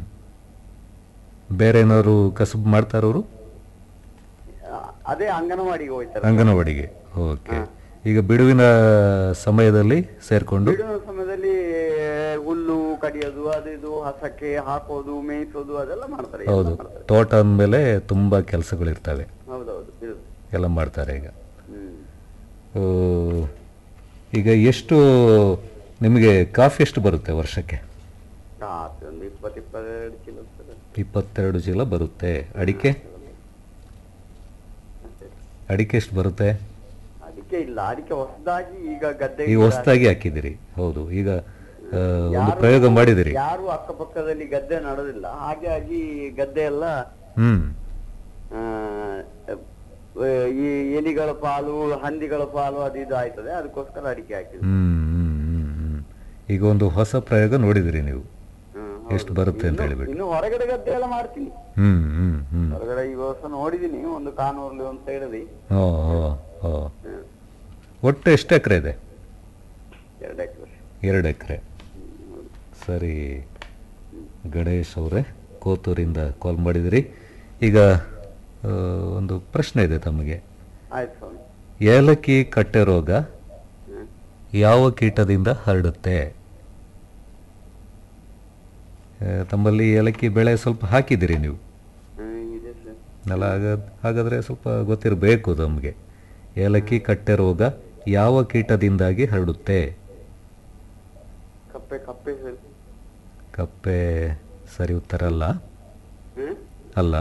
ಬೇರೆ ಏನಾದ್ರು ಕಸಬು ಮಾಡ್ತಾರವರು ಆ, ಅದೇ ಅಂಗನವಾಡಿಗೆ ಹೋಗ್ತಾರೆ ಅಂಗನವಾಡಿಗೆ ಓಕೆ ಈಗ ಬಿಡುವಿನ ಸಮಯದಲ್ಲಿ ಸೇರ್ಕೊಂಡು ಬಿಡುವ ಸಮಯದಲ್ಲಿ ಹುಲ್ಲು ಕಡಿಯೋದು ಅದು ಇದು ಹಸಕ್ಕೆ ಹಾಕೋದು ಮೇಯಿಸೋದು ಅದೆಲ್ಲ ಮಾಡ್ತಾರೆ ಎಲ್ಲ ಹೌದು ಮಾಡ್ತಾರೆ. ತೋಟ ಅಂದಮೇಲೆ ತುಂಬಾ ಕೆಲಸಗಳಿರ್ತವೆ ಹೌದೌದು ಇರುತ್ತೆ ಎಲ್ಲ ಮಾಡ್ತಾರೆ ಈಗ ಹ್ಮ್ ಆ, ಈಗ ಎಷ್ಟು ನಿಮಗೆ ಕಾಫಿ ಎಷ್ಟು ಬರುತ್ತೆ ವರ್ಷಕ್ಕೆ ಕಾಫಿ ಒಂದು ಇಪ್ಪತ್ತು ಇಪ್ಪತ್ತೆರಡು ಕಿಲೋ ಬರ್ತದೆ. ಇಪ್ಪತ್ತೆರಡು ಚೀಲ ಬರುತ್ತೆ ಅಡಿಕೆ ಅಷ್ಟೇ. ಅಡಿಕೆ ಎಷ್ಟು ಬರುತ್ತೆ ಅಡಿಕೆ ಇಲ್ಲ ಅಡಿಕೆ ಹೊಸದಾಗಿ ಈಗ ಗದ್ದೆ ಈಗ ಹೊಸದಾಗಿ ಹಾಕಿದಿರಿ ಹೌದು ಈಗ ಆ, ಒಂದು ಯಾರು- ಪ್ರಯೋಗ ಮಾಡಿದಿರಿ ಯಾರು ಅಕ್ಕಪಕ್ಕದಲ್ಲಿ ಗದ್ದೆ ಮಾಡೋದಿಲ್ಲ ಹಾಗಾಗಿ ಗದ್ದೆ ಎಲ್ಲ ಹ್ಮ್ ಆ, ಈ ಎಲಿಗಳ ಪಾಲು ಹಂದಿಗಳ ಪಾಲು ಅದು ಇದು ಆಯ್ತದೆ ಅದಕ್ಕೋಸ್ಕರ ಅಡಿಕೆ ಹಾಕಿದ್ವಿ ಹ್ಮ್ ಹ್ಮ್ ಹ್ಮ್ ಹ್ಮ್ ಈಗ ಒಂದು ಹೊಸ ಪ್ರಯೋಗ ನೋಡಿದಿರಿ ನೀವು ಹ್ಮ್, ಎಷ್ಟು ಹೌದು. ಬರುತ್ತೆ ಅಂತ ಇನ್ನು- ಹೇಳಿಬಿಟ್ಟು. ಇನ್ನು ಹೊರಗಡೆ ಗದ್ದೆ ಎಲ್ಲ ಮಾಡ್ತೀನಿ ಹ್ಮ್ ಹ್ಮ್ ಹ್ಮ್ ಹೊರಗಡೆ ಈ ವರ್ಷ ನೋಡಿದೀನಿ ಒಂದು ಕಾನೂರ್ಲಿ ಒಂದು ಸೈಡಲ್ಲಿ ಓ ಓ ಓ ಒಟ್ಟು ಎಷ್ಟು ಎಕರೆ ಇದೆ ಎರಡು ಎಕರೆ ಎರಡು ಎಕರೆ ಸರಿ ಗಣೇಶ್ ಅವರೇ ಕೋತೂರಿಂದ ಕಾಲ್ ಮಾಡಿದಿರಿ ಈಗ ಆ, ಒಂದು ಪ್ರಶ್ನೆ ಇದೆ ತಮಗೆ ಆಯ್ತು ಸ್ವಾಮಿ ಏಲಕ್ಕಿ ಕಟ್ಟೆ ರೋಗ ಹ್ಮ್. ಯಾವ ಕೀಟದಿಂದ ಹರಡುತ್ತೆ ಆ, ತಮ್ಮಲ್ಲಿ ಏಲಕ್ಕಿ ಬೆಳೆ ಸ್ವಲ್ಪ ಹಾಕಿದಿರಿ ನೀವು ಹ್ಮ್, ಇದೆ ಸರ್ ಅಲ್ಲ ಹಾಗಾದ ಹಾಗಾದರೆ ಸ್ವಲ್ಪ ಗೊತ್ತಿರಬೇಕು ನಮಗೆ ಏಲಕ್ಕಿ ಕಟ್ಟೆ ರೋಗ ಯಾವ ಕೀಟದಿಂದಾಗಿ ಹರಡುತ್ತೆ ಕಪ್ಪೆ ಕಪ್ಪೆ ಸರ್ ಕಪ್ಪೆ ಸರಿ ಉತ್ತರ ಅಲ್ಲ ಹ್ಮ್ ಅಲ್ಲ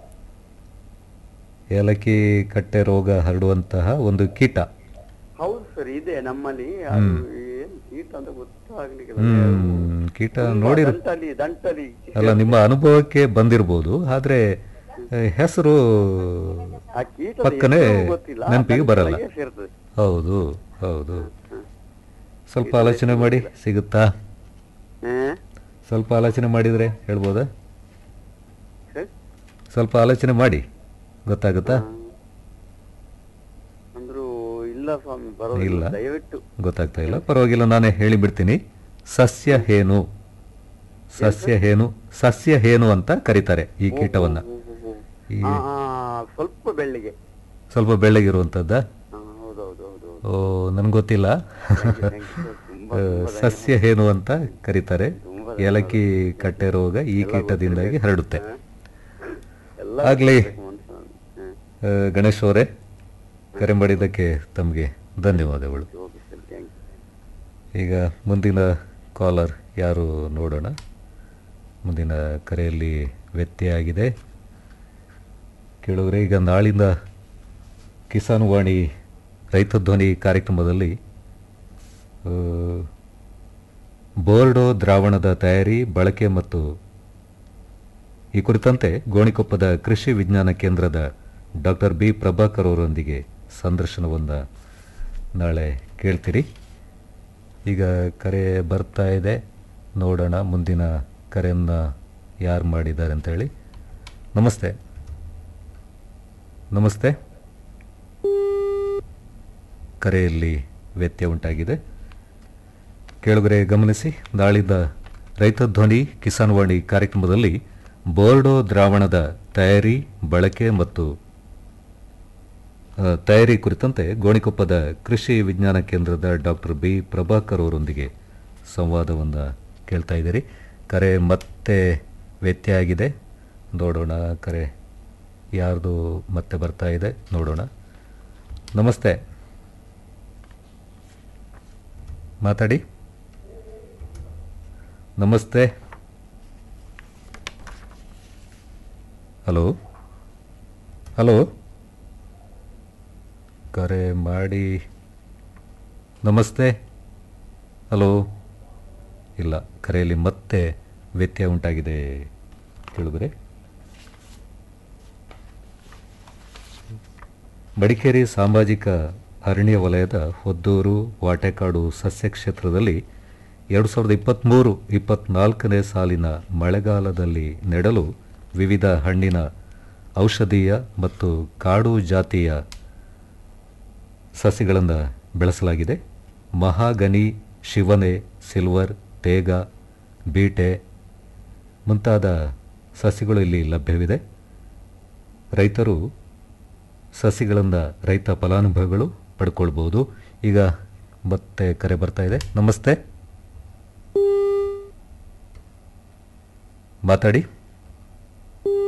ಏಲಕ್ಕಿ ಕಟ್ಟೆ ರೋಗ ಹರಡುವಂತಹ ಒಂದು ಕೀಟ ಹೌದು ಸರ್ ಇದೆ ನಮ್ಮಲ್ಲಿ ಅದು ಏನ್ ಕೀಟ ಅಂತ ಗೊತ್ತಾಗ್ಲಿಕ್ಕೆ ಹ್ಮ್ ಕೀಟ ನೋಡಿರ್ ದಂಟಲಿ ದಂಟಲಿ ಅಲ್ಲ ನಿಮ್ಮ ಅನುಭವಕ್ಕೆ ಬಂದಿರ್ಬೋದು ಆದ್ರೆ ಆ, ಹೆಸರು ಆ ಕೀಟ ಪಕ್ಕನೆ ನೆನಪಿಗೆ ಬರಲ್ಲ ಸೇರ್ತದೆ ಹೌದು ಹೌದು ಸ್ವಲ್ಪ ಆಲೋಚನೆ ಮಾಡಿ ಸಿಗುತ್ತಾ ಹ್ಮ್ ಸ್ವಲ್ಪ ಆಲೋಚನೆ ಮಾಡಿದ್ರೆ ಹೇಳ್ಬೋದಾ ಸರ್ ಸ್ವಲ್ಪ ಆಲೋಚನೆ ಮಾಡಿ ಗೊತ್ತಾಗುತ್ತಾ ಅಂದ್ರು ಇಲ್ಲ ಸ್ವಾಮಿ ಇಲ್ಲ. ಬರೋದಿಲ್ಲ ದಯವಿಟ್ಟು ಗೊತ್ತಾಗ್ತಾ ಇಲ್ಲ ಪರವಾಗಿಲ್ಲ ನಾನೇ ಹೇಳಿಬಿಡ್ತೀನಿ ಸಸ್ಯ ಹೇನು ಸಸ್ಯ ಹೇನು ಸಸ್ಯ ಹೇನು ಅಂತ ಕರೀತಾರೆ ಈ ಕೀಟವನ್ನ ಹ್ಮ್, ಹ್ಮ್, ಹ್ಮ್. ಈ ಆ, ಆ, ಸ್ವಲ್ಪ ಬೆಳ್ಳಿಗೆ ಸ್ವಲ್ಪ ಬೆಳ್ಳಗಿರುವಂಥದ್ದ ಹಾ, ಹೌದೌದು ಹೌದು ಓ ನನ್ಗೆ ಗೊತ್ತಿಲ್ಲ ತುಂಬಾ ಆ, ಸಸ್ಯ ಹೇನು ಅಂತ ಕರೀತಾರೆ ಏಲಕ್ಕಿ ಕಟ್ಟೆ ರೋಗ ಈ ಕೀಟದಿಂದಾಗಿ ಹರಡುತ್ತೆ ಎಲ್ಲ ಆಗ್ಲಿ ಗೊತ್ತಿರ್ಬೇಕು ಮನುಷ್ಯನಿಗೆ. ಹ್ಮ್. ಆ, ಗಣೇಶ್ ಅವರೇ ಕರೆ ಮಾಡಿದ್ದಕ್ಕೆ ತಮಗೆ ಧನ್ಯವಾದಗಳು ಓಕೆ ಸರ್ ಥ್ಯಾಂಕ್ ಯು ಈಗ ಮುಂದಿನ ಕಾಲರ್ ಯಾರು ನೋಡೋಣ ಮುಂದಿನ ಕರೆಯಲ್ಲಿ ವ್ಯತ್ಯಯ ಆಗಿದೆ ಕೇಳಿದ್ರೆ ಈಗ ನಾಳಿಂದ ಕಿಸಾನ್ ವಾಣಿ ರೈತ ಧ್ವನಿ ಕಾರ್ಯಕ್ರಮದಲ್ಲಿ ಆ, ಬೋರ್ಡೋ ದ್ರಾವಣದ ತಯಾರಿ ಬಳಕೆ ಮತ್ತು ಈ ಕುರಿತಂತೆ ಗೋಣಿಕೊಪ್ಪದ ಕೃಷಿ ವಿಜ್ಞಾನ ಕೇಂದ್ರದ ಡಾಕ್ಟರ್ ಬಿ ಪ್ರಭಾಕರ್ ಅವರೊಂದಿಗೆ ಸಂದರ್ಶನವನ್ನು ನಾಳೆ ಕೇಳ್ತೀರಿ ಈಗ ಕರೆ ಬರ್ತಾ ಇದೆ ನೋಡೋಣ ಮುಂದಿನ ಕರೆಯನ್ನು ಯಾರು ಮಾಡಿದ್ದಾರೆ ಅಂತೇಳಿ ನಮಸ್ತೆ ನಮಸ್ತೆ ಕರೆಯಲ್ಲಿ ವ್ಯತ್ಯಯ ಉಂಟಾಗಿದೆ ಕೇಳುಗರೆ ಗಮನಿಸಿ ನಾಳಿದ್ದ ರೈತ ಧ್ವನಿ ಕಿಸಾನ್ ವಾಣಿ ಕಾರ್ಯಕ್ರಮದಲ್ಲಿ ಬೋರ್ಡೋ ದ್ರಾವಣದ ತಯಾರಿ ಬಳಕೆ ಮತ್ತು ಆ, ತಯಾರಿ ಕುರಿತಂತೆ ಗೋಣಿಕೊಪ್ಪದ ಕೃಷಿ ವಿಜ್ಞಾನ ಕೇಂದ್ರದ ಡಾಕ್ಟರ್ ಬಿ ಪ್ರಭಾಕರ್ ಅವರೊಂದಿಗೆ ಸಂವಾದವನ್ನು ಕೇಳ್ತಾ ಇದ್ದೀರಿ ಕರೆ ಮತ್ತೆ ವ್ಯತ್ಯಯ ಆಗಿದೆ ನೋಡೋಣ ಕರೆ ಯಾರ್ದು ಮತ್ತೆ ಬರ್ತಾ ಇದೆ ನೋಡೋಣ ನಮಸ್ತೆ ಮಾತಾಡಿ ನಮಸ್ತೆ ಹಲೋ ಹಲೋ ಕರೆ ಮಾಡಿ ನಮಸ್ತೆ ಹಲೋ ಇಲ್ಲ ಕರೆಯಲ್ಲಿ ಮತ್ತೆ ವ್ಯತ್ಯಯ ಉಂಟಾಗಿದೆ ಕೇಳಿದ್ರೆ ಮಡಿಕೇರಿ ಸಾಮಾಜಿಕ ಅರಣ್ಯ ವಲಯದ ಹೊದ್ದೂರು ವಾಟೆಕಾಡು ಸಸ್ಯ ಕ್ಷೇತ್ರದಲ್ಲಿ ಎರಡು ಸಾವಿರದ ಇಪ್ಪತ್ತ್ಮೂರು ಇಪ್ಪತ್ನಾಲ್ಕನೇ ಸಾಲಿನ ಮಳೆಗಾಲದಲ್ಲಿ ನೆಡಲು ವಿವಿಧ ಹಣ್ಣಿನ ಔಷಧೀಯ ಮತ್ತು ಕಾಡು ಜಾತಿಯ ಸಸಿಗಳನ್ನು ಬೆಳೆಸಲಾಗಿದೆ ಮಹಾಗನಿ ಶಿವನೆ ಸಿಲ್ವರ್ ತೇಗ ಬೀಟೆ ಮುಂತಾದ ಸಸಿಗಳು ಇಲ್ಲಿ ಲಭ್ಯವಿದೆ ರೈತರು ಸಸಿಗಳನ್ನು ರೈತ ಫಲಾನುಭವಿಗಳು ಪಡ್ಕೊಳ್ಬೋದು ಈಗ ಮತ್ತೆ ಕರೆ ಬರ್ತಾ ಇದೆ ನಮಸ್ತೆ ಮಾತಾಡಿ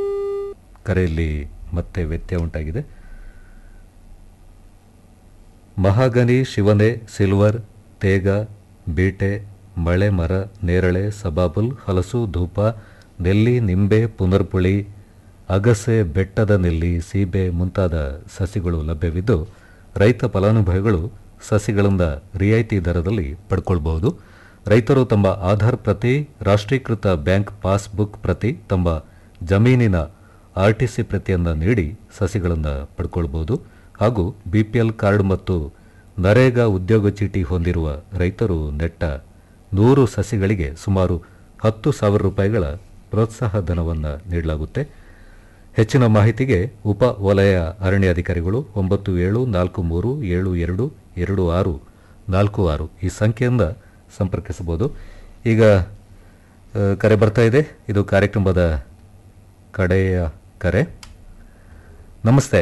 ಕರೆಯಲ್ಲಿ ಮತ್ತೆ ವ್ಯತ್ಯಯ ಉಂಟಾಗಿದೆ ಮಹಾಗನಿ ಶಿವನೆ ಸಿಲ್ವರ್ ತೇಗ ಬೀಟೆ ಮಳೆ ಮರ ನೇರಳೆ ಸಬಾಬುಲ್ ಹಲಸು ಧೂಪ ನೆಲ್ಲಿ ನಿಂಬೆ ಪುನರ್ಪುಳಿ ಅಗಸೆ ಬೆಟ್ಟದ ನೆಲ್ಲಿ ಸೀಬೆ ಮುಂತಾದ ಸಸಿಗಳು ಲಭ್ಯವಿದ್ದು ರೈತ ಫಲಾನುಭವಿಗಳು ಸಸಿಗಳಿಂದ ರಿಯಾಯಿತಿ ದರದಲ್ಲಿ ಪಡ್ಕೊಳ್ಬಹುದು ರೈತರು ತಮ್ಮ ಆಧಾರ್ ಪ್ರತಿ ರಾಷ್ಟ್ರೀಕೃತ ಬ್ಯಾಂಕ್ ಪಾಸ್ಬುಕ್ ಪ್ರತಿ ತಮ್ಮ ಜಮೀನಿನ ಆರ್ಟಿಸಿ ಪ್ರತಿಯನ್ನು ನೀಡಿ ಸಸಿಗಳನ್ನು ಪಡ್ಕೊಳ್ಬಹುದು ಹಾಗೂ ಬಿಪಿಎಲ್ ಕಾರ್ಡ್ ಮತ್ತು ನರೇಗಾ ಉದ್ಯೋಗ ಚೀಟಿ ಹೊಂದಿರುವ ರೈತರು ನೆಟ್ಟ ನೂರು ಸಸಿಗಳಿಗೆ ಸುಮಾರು ಹತ್ತು ಸಾವಿರ ರೂಪಾಯಿಗಳ ಪ್ರೋತ್ಸಾಹ ಧನವನ್ನು ನೀಡಲಾಗುತ್ತೆ ಹೆಚ್ಚಿನ ಮಾಹಿತಿಗೆ ಉಪ ವಲಯ ಅರಣ್ಯಾಧಿಕಾರಿಗಳು ಒಂಬತ್ತು ಏಳು ನಾಲ್ಕು ಮೂರು ಏಳು ಎರಡು ಎರಡು ಆರು ನಾಲ್ಕು ಆರು ಈ ಸಂಖ್ಯೆಯಿಂದ ಸಂಪರ್ಕಿಸಬಹುದು ಈಗ ಆ, ಕರೆ ಬರ್ತಾ ಇದೆ ಇದು ಕಾರ್ಯಕ್ರಮದ ಕಡೆಯ ಕರೆ ನಮಸ್ತೆ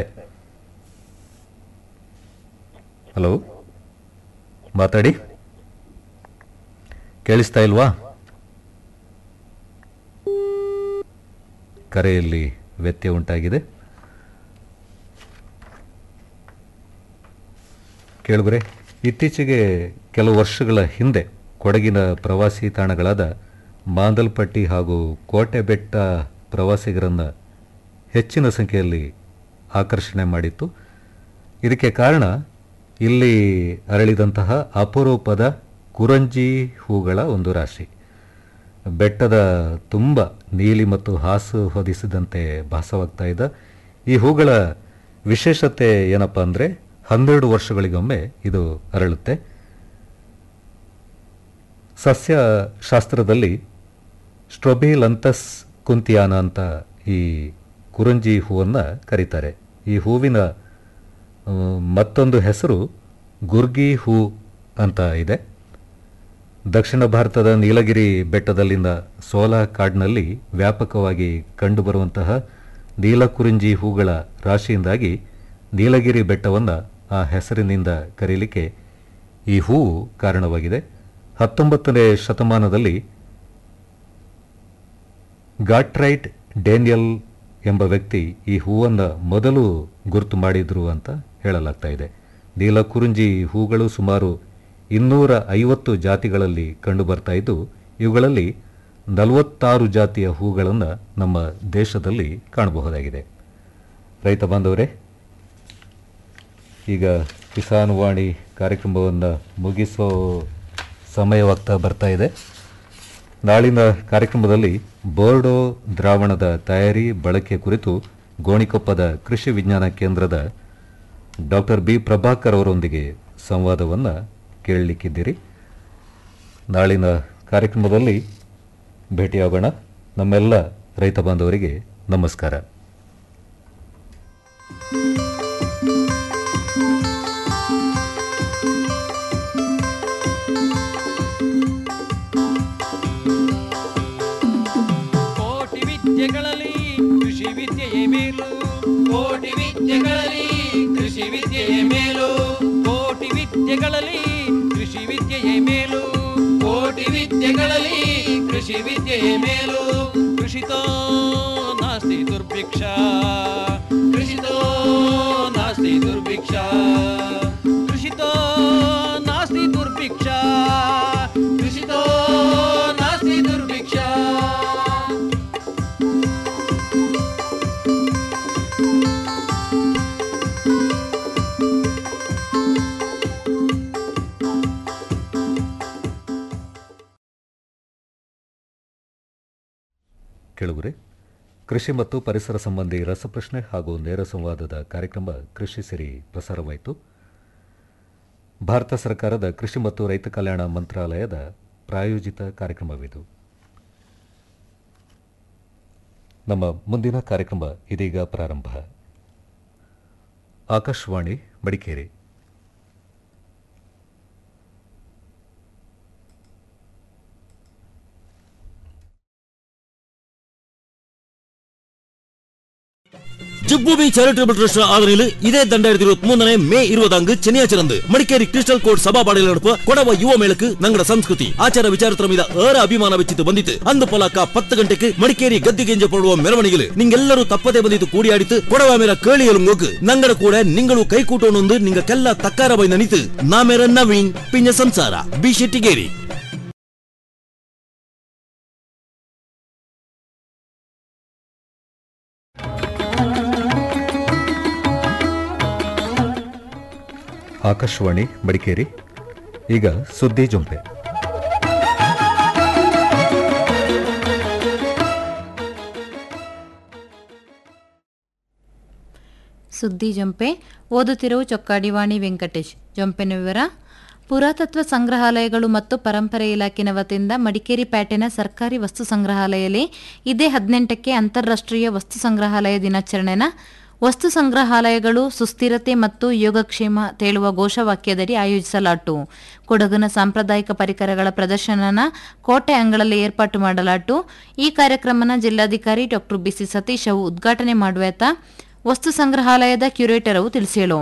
ಹಲೋ ಮಾತಾಡಿ ಕೇಳಿಸ್ತಾ ಇಲ್ವಾ ಕರೆಯಲ್ಲಿ ವ್ಯತ್ಯಯ ಉಂಟಾಗಿದೆ ಕೇಳುಗರೆ ಇತ್ತೀಚೆಗೆ ಕೆಲವು ವರ್ಷಗಳ ಹಿಂದೆ ಕೊಡಗಿನ ಪ್ರವಾಸಿ ತಾಣಗಳಾದ ಮಾಂದಲ್ಪಟ್ಟಿ ಹಾಗೂ ಕೋಟೆ ಬೆಟ್ಟ ಪ್ರವಾಸಿಗರನ್ನು ಹೆಚ್ಚಿನ ಸಂಖ್ಯೆಯಲ್ಲಿ ಆಕರ್ಷಣೆ ಮಾಡಿತ್ತು ಇದಕ್ಕೆ ಕಾರಣ ಇಲ್ಲಿ ಅರಳಿದಂತಹ ಅಪರೂಪದ ಕುರಂಜಿ ಹೂಗಳ ಒಂದು ರಾಶಿ ಬೆಟ್ಟದ ತುಂಬ ನೀಲಿ ಮತ್ತು ಹಾಸು ಹೊದಿಸಿದಂತೆ ಭಾಸವಾಗ್ತಾ ಇದ್ದ ಈ ಹೂಗಳ ವಿಶೇಷತೆ ಏನಪ್ಪ ಅಂದರೆ ಹನ್ನೆರಡು ವರ್ಷಗಳಿಗೊಮ್ಮೆ ಇದು ಅರಳುತ್ತೆ ಸಸ್ಯ ಶಾಸ್ತ್ರದಲ್ಲಿ ಸ್ಟ್ರೊಬಿಲಂತಸ್ ಕುಂತಿಯಾನ ಅಂತ ಈ ಕುರಂಜಿ ಹೂವನ್ನು ಕರೀತಾರೆ ಈ ಹೂವಿನ ಆ, ಮತ್ತೊಂದು ಹೆಸರು ಗುರ್ಗಿ ಹೂ ಅಂತ ಇದೆ ದಕ್ಷಿಣ ಭಾರತದ ನೀಲಗಿರಿ ಬೆಟ್ಟದಲ್ಲಿನ ಸೋಲಾ ಕಾಡ್ನಲ್ಲಿ ವ್ಯಾಪಕವಾಗಿ ಕಂಡುಬರುವಂತಹ ನೀಲಕುರಿಂಜಿ ಹೂಗಳ ರಾಶಿಯಿಂದಾಗಿ ನೀಲಗಿರಿ ಬೆಟ್ಟವನ್ನು ಆ ಹೆಸರಿನಿಂದ ಕರೀಲಿಕ್ಕೆ ಈ ಹೂವು ಕಾರಣವಾಗಿದೆ ಹತ್ತೊಂಬತ್ತನೇ ಶತಮಾನದಲ್ಲಿ ಗಾಟ್ರೈಟ್ ಡೇನಿಯಲ್ ಎಂಬ ವ್ಯಕ್ತಿ ಈ ಹೂವನ್ನು ಮೊದಲು ಗುರುತು ಮಾಡಿದ್ರು ಅಂತ ಹೇಳಲಾಗ್ತಾ ಇದೆ ನೀಲಕುರುಂಜಿ ಹೂಗಳು ಸುಮಾರು ಇನ್ನೂರ ಐವತ್ತು ಜಾತಿಗಳಲ್ಲಿ ಕಂಡುಬರ್ತಾ ಇದ್ದು ಇವುಗಳಲ್ಲಿ ನಲವತ್ತಾರು ಜಾತಿಯ ಹೂಗಳನ್ನು ನಮ್ಮ ದೇಶದಲ್ಲಿ ಕಾಣಬಹುದಾಗಿದೆ ರೈತ ಬಾಂಧವರೇ ಈಗ ಕಿಸಾನ್ ವಾಣಿ ಕಾರ್ಯಕ್ರಮವನ್ನು ಮುಗಿಸೋ ಸಮಯವಾಗ್ತಾ ಬರ್ತಾ ಇದೆ ನಾಳಿನ ಕಾರ್ಯಕ್ರಮದಲ್ಲಿ ಬೋರ್ಡೋ ದ್ರಾವಣದ ತಯಾರಿ ಬಳಕೆ ಕುರಿತು ಗೋಣಿಕೊಪ್ಪದ ಕೃಷಿ ವಿಜ್ಞಾನ ಕೇಂದ್ರದ ಡಾಕ್ಟರ್ ಬಿ ಪ್ರಭಾಕರ್ ಅವರೊಂದಿಗೆ ಸಂವಾದವನ್ನು ಕೇಳಲಿಕ್ಕಿದ್ದೀರಿ ನಾಳಿನ ಕಾರ್ಯಕ್ರಮದಲ್ಲಿ ಭೇಟಿಯಾಗೋಣ ನಮ್ಮೆಲ್ಲ ರೈತ ಬಾಂಧವರಿಗೆ ನಮಸ್ಕಾರ ಕೋಟಿ ವಿದ್ಯೆಗಳಲ್ಲಿ ಕೃಷಿ ವಿದ್ಯೆಯೇ ಮೇಲು ಕೋಟಿ ವಿದ್ಯೆಗಳಲ್ಲಿ ಕೃಷಿ ವಿದ್ಯೆಯೇ ಮೇಲು ಕೋಟಿ ವಿದ್ಯೆಗಳಲ್ಲಿ ಕೃಷಿ ವಿದ್ಯೆಯೇ ಮೇಲು ಕೋಟಿ ವಿದ್ಯೆಗಳಲ್ಲಿ ಕೃಷಿ ವಿದ್ಯೆಯೇ ಮೇಲು ಕೃಷಿತೋ ನಾಸ್ತಿ ದುರ್ಭಿಕ್ಷ ಕೃಷಿತೋ ನಾಸ್ತಿ ದುರ್ಭಿಕ್ಷ ಕೃಷಿತೋ ನಾಸ್ತಿ ದುರ್ಭಿಕ್ಷ ಕೃಷಿತೋ ನಾಸ್ತಿ ದುರ್ಭಿಕ್ಷ ಕೆಳಗುರೆ ಕೃಷಿ ಮತ್ತು ಪರಿಸರ ಸಂಬಂಧಿ ರಸಪ್ರಶ್ನೆ ಹಾಗೂ ನೇರ ಸಂವಾದದ ಕಾರ್ಯಕ್ರಮ ಕೃಷಿ ಸಿರಿ ಪ್ರಸಾರವಾಯಿತು ಭಾರತ ಸರ್ಕಾರದ ಕೃಷಿ ಮತ್ತು ರೈತ ಕಲ್ಯಾಣ ಮಂತ್ರಾಲಯದ ಪ್ರಾಯೋಜಿತ ಕಾರ್ಯಕ್ರಮವಿದು ನಮ್ಮ ಮುಂದಿನ ಕಾರ್ಯಕ್ರಮ ಇದೀಗ ಪ್ರಾರಂಭ ಆಕಾಶವಾಣಿ ಮಡಿಕೇರಿ ಜಬ್ಬೂಬಿ ಚಾರಿಟಬಲ್ ಟ್ರಸ್ಟ್ ஆதரவில் இதே தண்டாயிரத்தி இருபத்தி மூணு மே இருபதாங்கு சென்னியாச்சிறந்து மடிக்கேரி கிறிஸ்டல் கோட் ಸಭಾಪಾಡಿಯಲ್ಲಿ ನಡೆಯುವ ಕೊಡವ ಯುವ ಮೇಳಕ್ಕೆ ನಂಗಡ ಸಂಸ್ಕೃತಿ ಆಚಾರ ವಿಚಾರತರ ಮೀದ ಏರ ಅಭಿಮಾನ ವೆಚ್ಚಿತ್ತು ಬಂದಿತ್ತು ಅಂದು ಪೊಲಾಕ ಪತ್ತು ಗಂಟೆಗೆ ಮಡಿಕೇರಿ ಗದ್ದಿಗೆಂಜ ಪಡುವ ಮೆರವಣಿಗೆ ನಿಂಗೆಲ್ಲರೂ ತಪ್ಪದೆ ಬಂದಿತ್ತು ಕೂಡಿಯಾಡಿತು ಕೊಡವ ಮೇರ ಕೇಳಿಯಲು ಹೋಗು ನಂಗಡ ಕೂಡ ನಿಂಗಳು ಕೈ ಕೂಟೋಣೊಂದು ನಿಂಗಕ್ಕೆಲ್ಲ ತಕ್ಕಾರ ಬೈ ನನಿತು ನಾಮೇರ ನವೀನ್ ಪಿಂಜ ಸಂಸಾರ ಬಿ ಶೆಟ್ಟಿಗೇರಿ ಆಕಾಶವಾಣಿ ಮಡಿಕೇರಿ ಈಗ ಸುದ್ದಿ ಜೊಂಪೆ ಸುದ್ದಿ ಜಂಪೆ ಓದುತ್ತಿರುವ ಚೊಕ್ಕಾಡಿವಾಣಿ ವೆಂಕಟೇಶ್ ಜಂಪೆನ ವಿವರ ಪುರಾತತ್ವ ಸಂಗ್ರಹಾಲಯಗಳು ಮತ್ತು ಪರಂಪರೆ ಇಲಾಖೆನ ವತಿಯಿಂದ ಮಡಿಕೇರಿ ಪೇಟೆನ ಸರ್ಕಾರಿ ವಸ್ತು ಸಂಗ್ರಹಾಲಯದಲ್ಲಿ ಇದೇ ಹದಿನೆಂಟಕ್ಕೆ ಅಂತಾರಾಷ್ಟ್ರೀಯ ವಸ್ತು ಸಂಗ್ರಹಾಲಯ ದಿನಾಚರಣೆನ ವಸ್ತು ಸಂಗ್ರಹಾಲಯಗಳು ಸುಸ್ಥಿರತೆ ಮತ್ತು ಯೋಗಕ್ಷೇಮ ತೇಳುವ ಘೋಷವಾಕ್ಯದಡಿ ಆಯೋಜಿಸಲಾಟು ಕೊಡಗಿನ ಸಾಂಪ್ರದಾಯಿಕ ಪರಿಕರಗಳ ಪ್ರದರ್ಶನನ ಕೋಟೆ ಅಂಗಳಲ್ಲಿ ಏರ್ಪಾಟು ಮಾಡಲಾಟು ಈ ಕಾರ್ಯಕ್ರಮನ ಜಿಲ್ಲಾಧಿಕಾರಿ ಡಾಕ್ಟರ್ ಬಿಸಿ ಸತೀಶ್ ಅವು ಉದ್ಘಾಟನೆ ಮಾಡುವೇತ ವಸ್ತು ಸಂಗ್ರಹಾಲಯದ ಕ್ಯೂರೇಟರ್ ಅವು ತಿಳಿಸಿಳು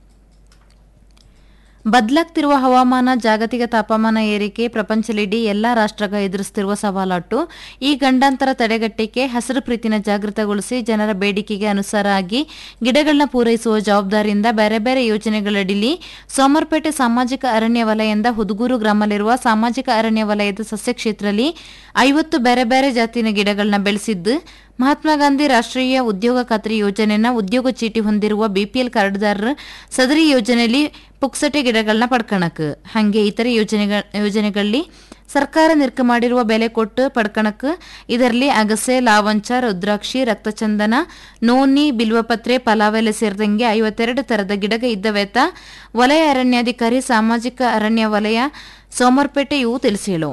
ಬದಲಾಗ್ತಿರುವ ಹವಾಮಾನ ಜಾಗತಿಕ ತಾಪಮಾನ ಏರಿಕೆ ಪ್ರಪಂಚಲಿಡೀ ಎಲ್ಲಾ ರಾಷ್ಟ್ರಗ ಎದುರಿಸುತ್ತಿರುವ ಸವಾಲಾಟು ಈ ಗಂಡಾಂತರ ತಡೆಗಟ್ಟಿಕೆ ಹಸಿರು ಪ್ರೀತಿನ ಜಾಗೃತಗೊಳಿಸಿ ಜನರ ಬೇಡಿಕೆಗೆ ಅನುಸಾರ ಆಗಿ ಗಿಡಗಳನ್ನ ಪೂರೈಸುವ ಜವಾಬ್ದಾರಿಯಿಂದ ಬೇರೆ ಬೇರೆ ಯೋಜನೆಗಳಡಿಲಿ ಸೋಮರ್ಪೇಟೆ ಸಾಮಾಜಿಕ ಅರಣ್ಯ ವಲಯದಿಂದ ಹುದುಗೂರು ಗ್ರಾಮದಲ್ಲಿರುವ ಸಾಮಾಜಿಕ ಅರಣ್ಯ ವಲಯದ ಸಸ್ಯ ಕ್ಷೇತ್ರದಲ್ಲಿ ಐವತ್ತು ಬೇರೆ ಬೇರೆ ಜಾತಿನ ಗಿಡಗಳನ್ನ ಬೆಳೆಸಿದ್ದು ಮಹಾತ್ಮ ಗಾಂಧಿ ರಾಷ್ಟ್ರೀಯ ಉದ್ಯೋಗ ಖಾತ್ರಿ ಯೋಜನೆನ ಉದ್ಯೋಗ ಚೀಟಿ ಹೊಂದಿರುವ ಬಿಪಿಎಲ್ ಕಾರ್ಡ್ದಾರರು ಸದರಿ ಯೋಜನೆಯಲ್ಲಿ ಪುಕ್ಸಟೆ ಗಿಡಗಳನ್ನ ಪಡ್ಕಣಕ್ ಹಂಗೆ ಇತರೆ ಯೋಜನೆಗಳ ಯೋಜನೆಗಳಲ್ಲಿ ಸರ್ಕಾರ ನಿರ್ಕ ಮಾಡಿರುವ ಬೆಲೆ ಕೊಟ್ಟು ಪಡ್ಕಣಕ್ ಇದರಲ್ಲಿ ಅಗಸೆ ಲಾವಂಚ ರುದ್ರಾಕ್ಷಿ ರಕ್ತಚಂದನ ನೋನಿ ಬಿಲ್ವಪತ್ರೆ ಪಲಾವೆಲೆ ಸೇರಿದಂಗೆ ಐವತ್ತೆರಡು ತರದ ಗಿಡಗ ಇದ್ದವೆತ ವಲಯ ಅರಣ್ಯಾಧಿಕಾರಿ ಸಾಮಾಜಿಕ ಅರಣ್ಯ ವಲಯ ಸೋಮರ್ಪೇಟೆ ಇವು ತಿಳಿಸಿಳು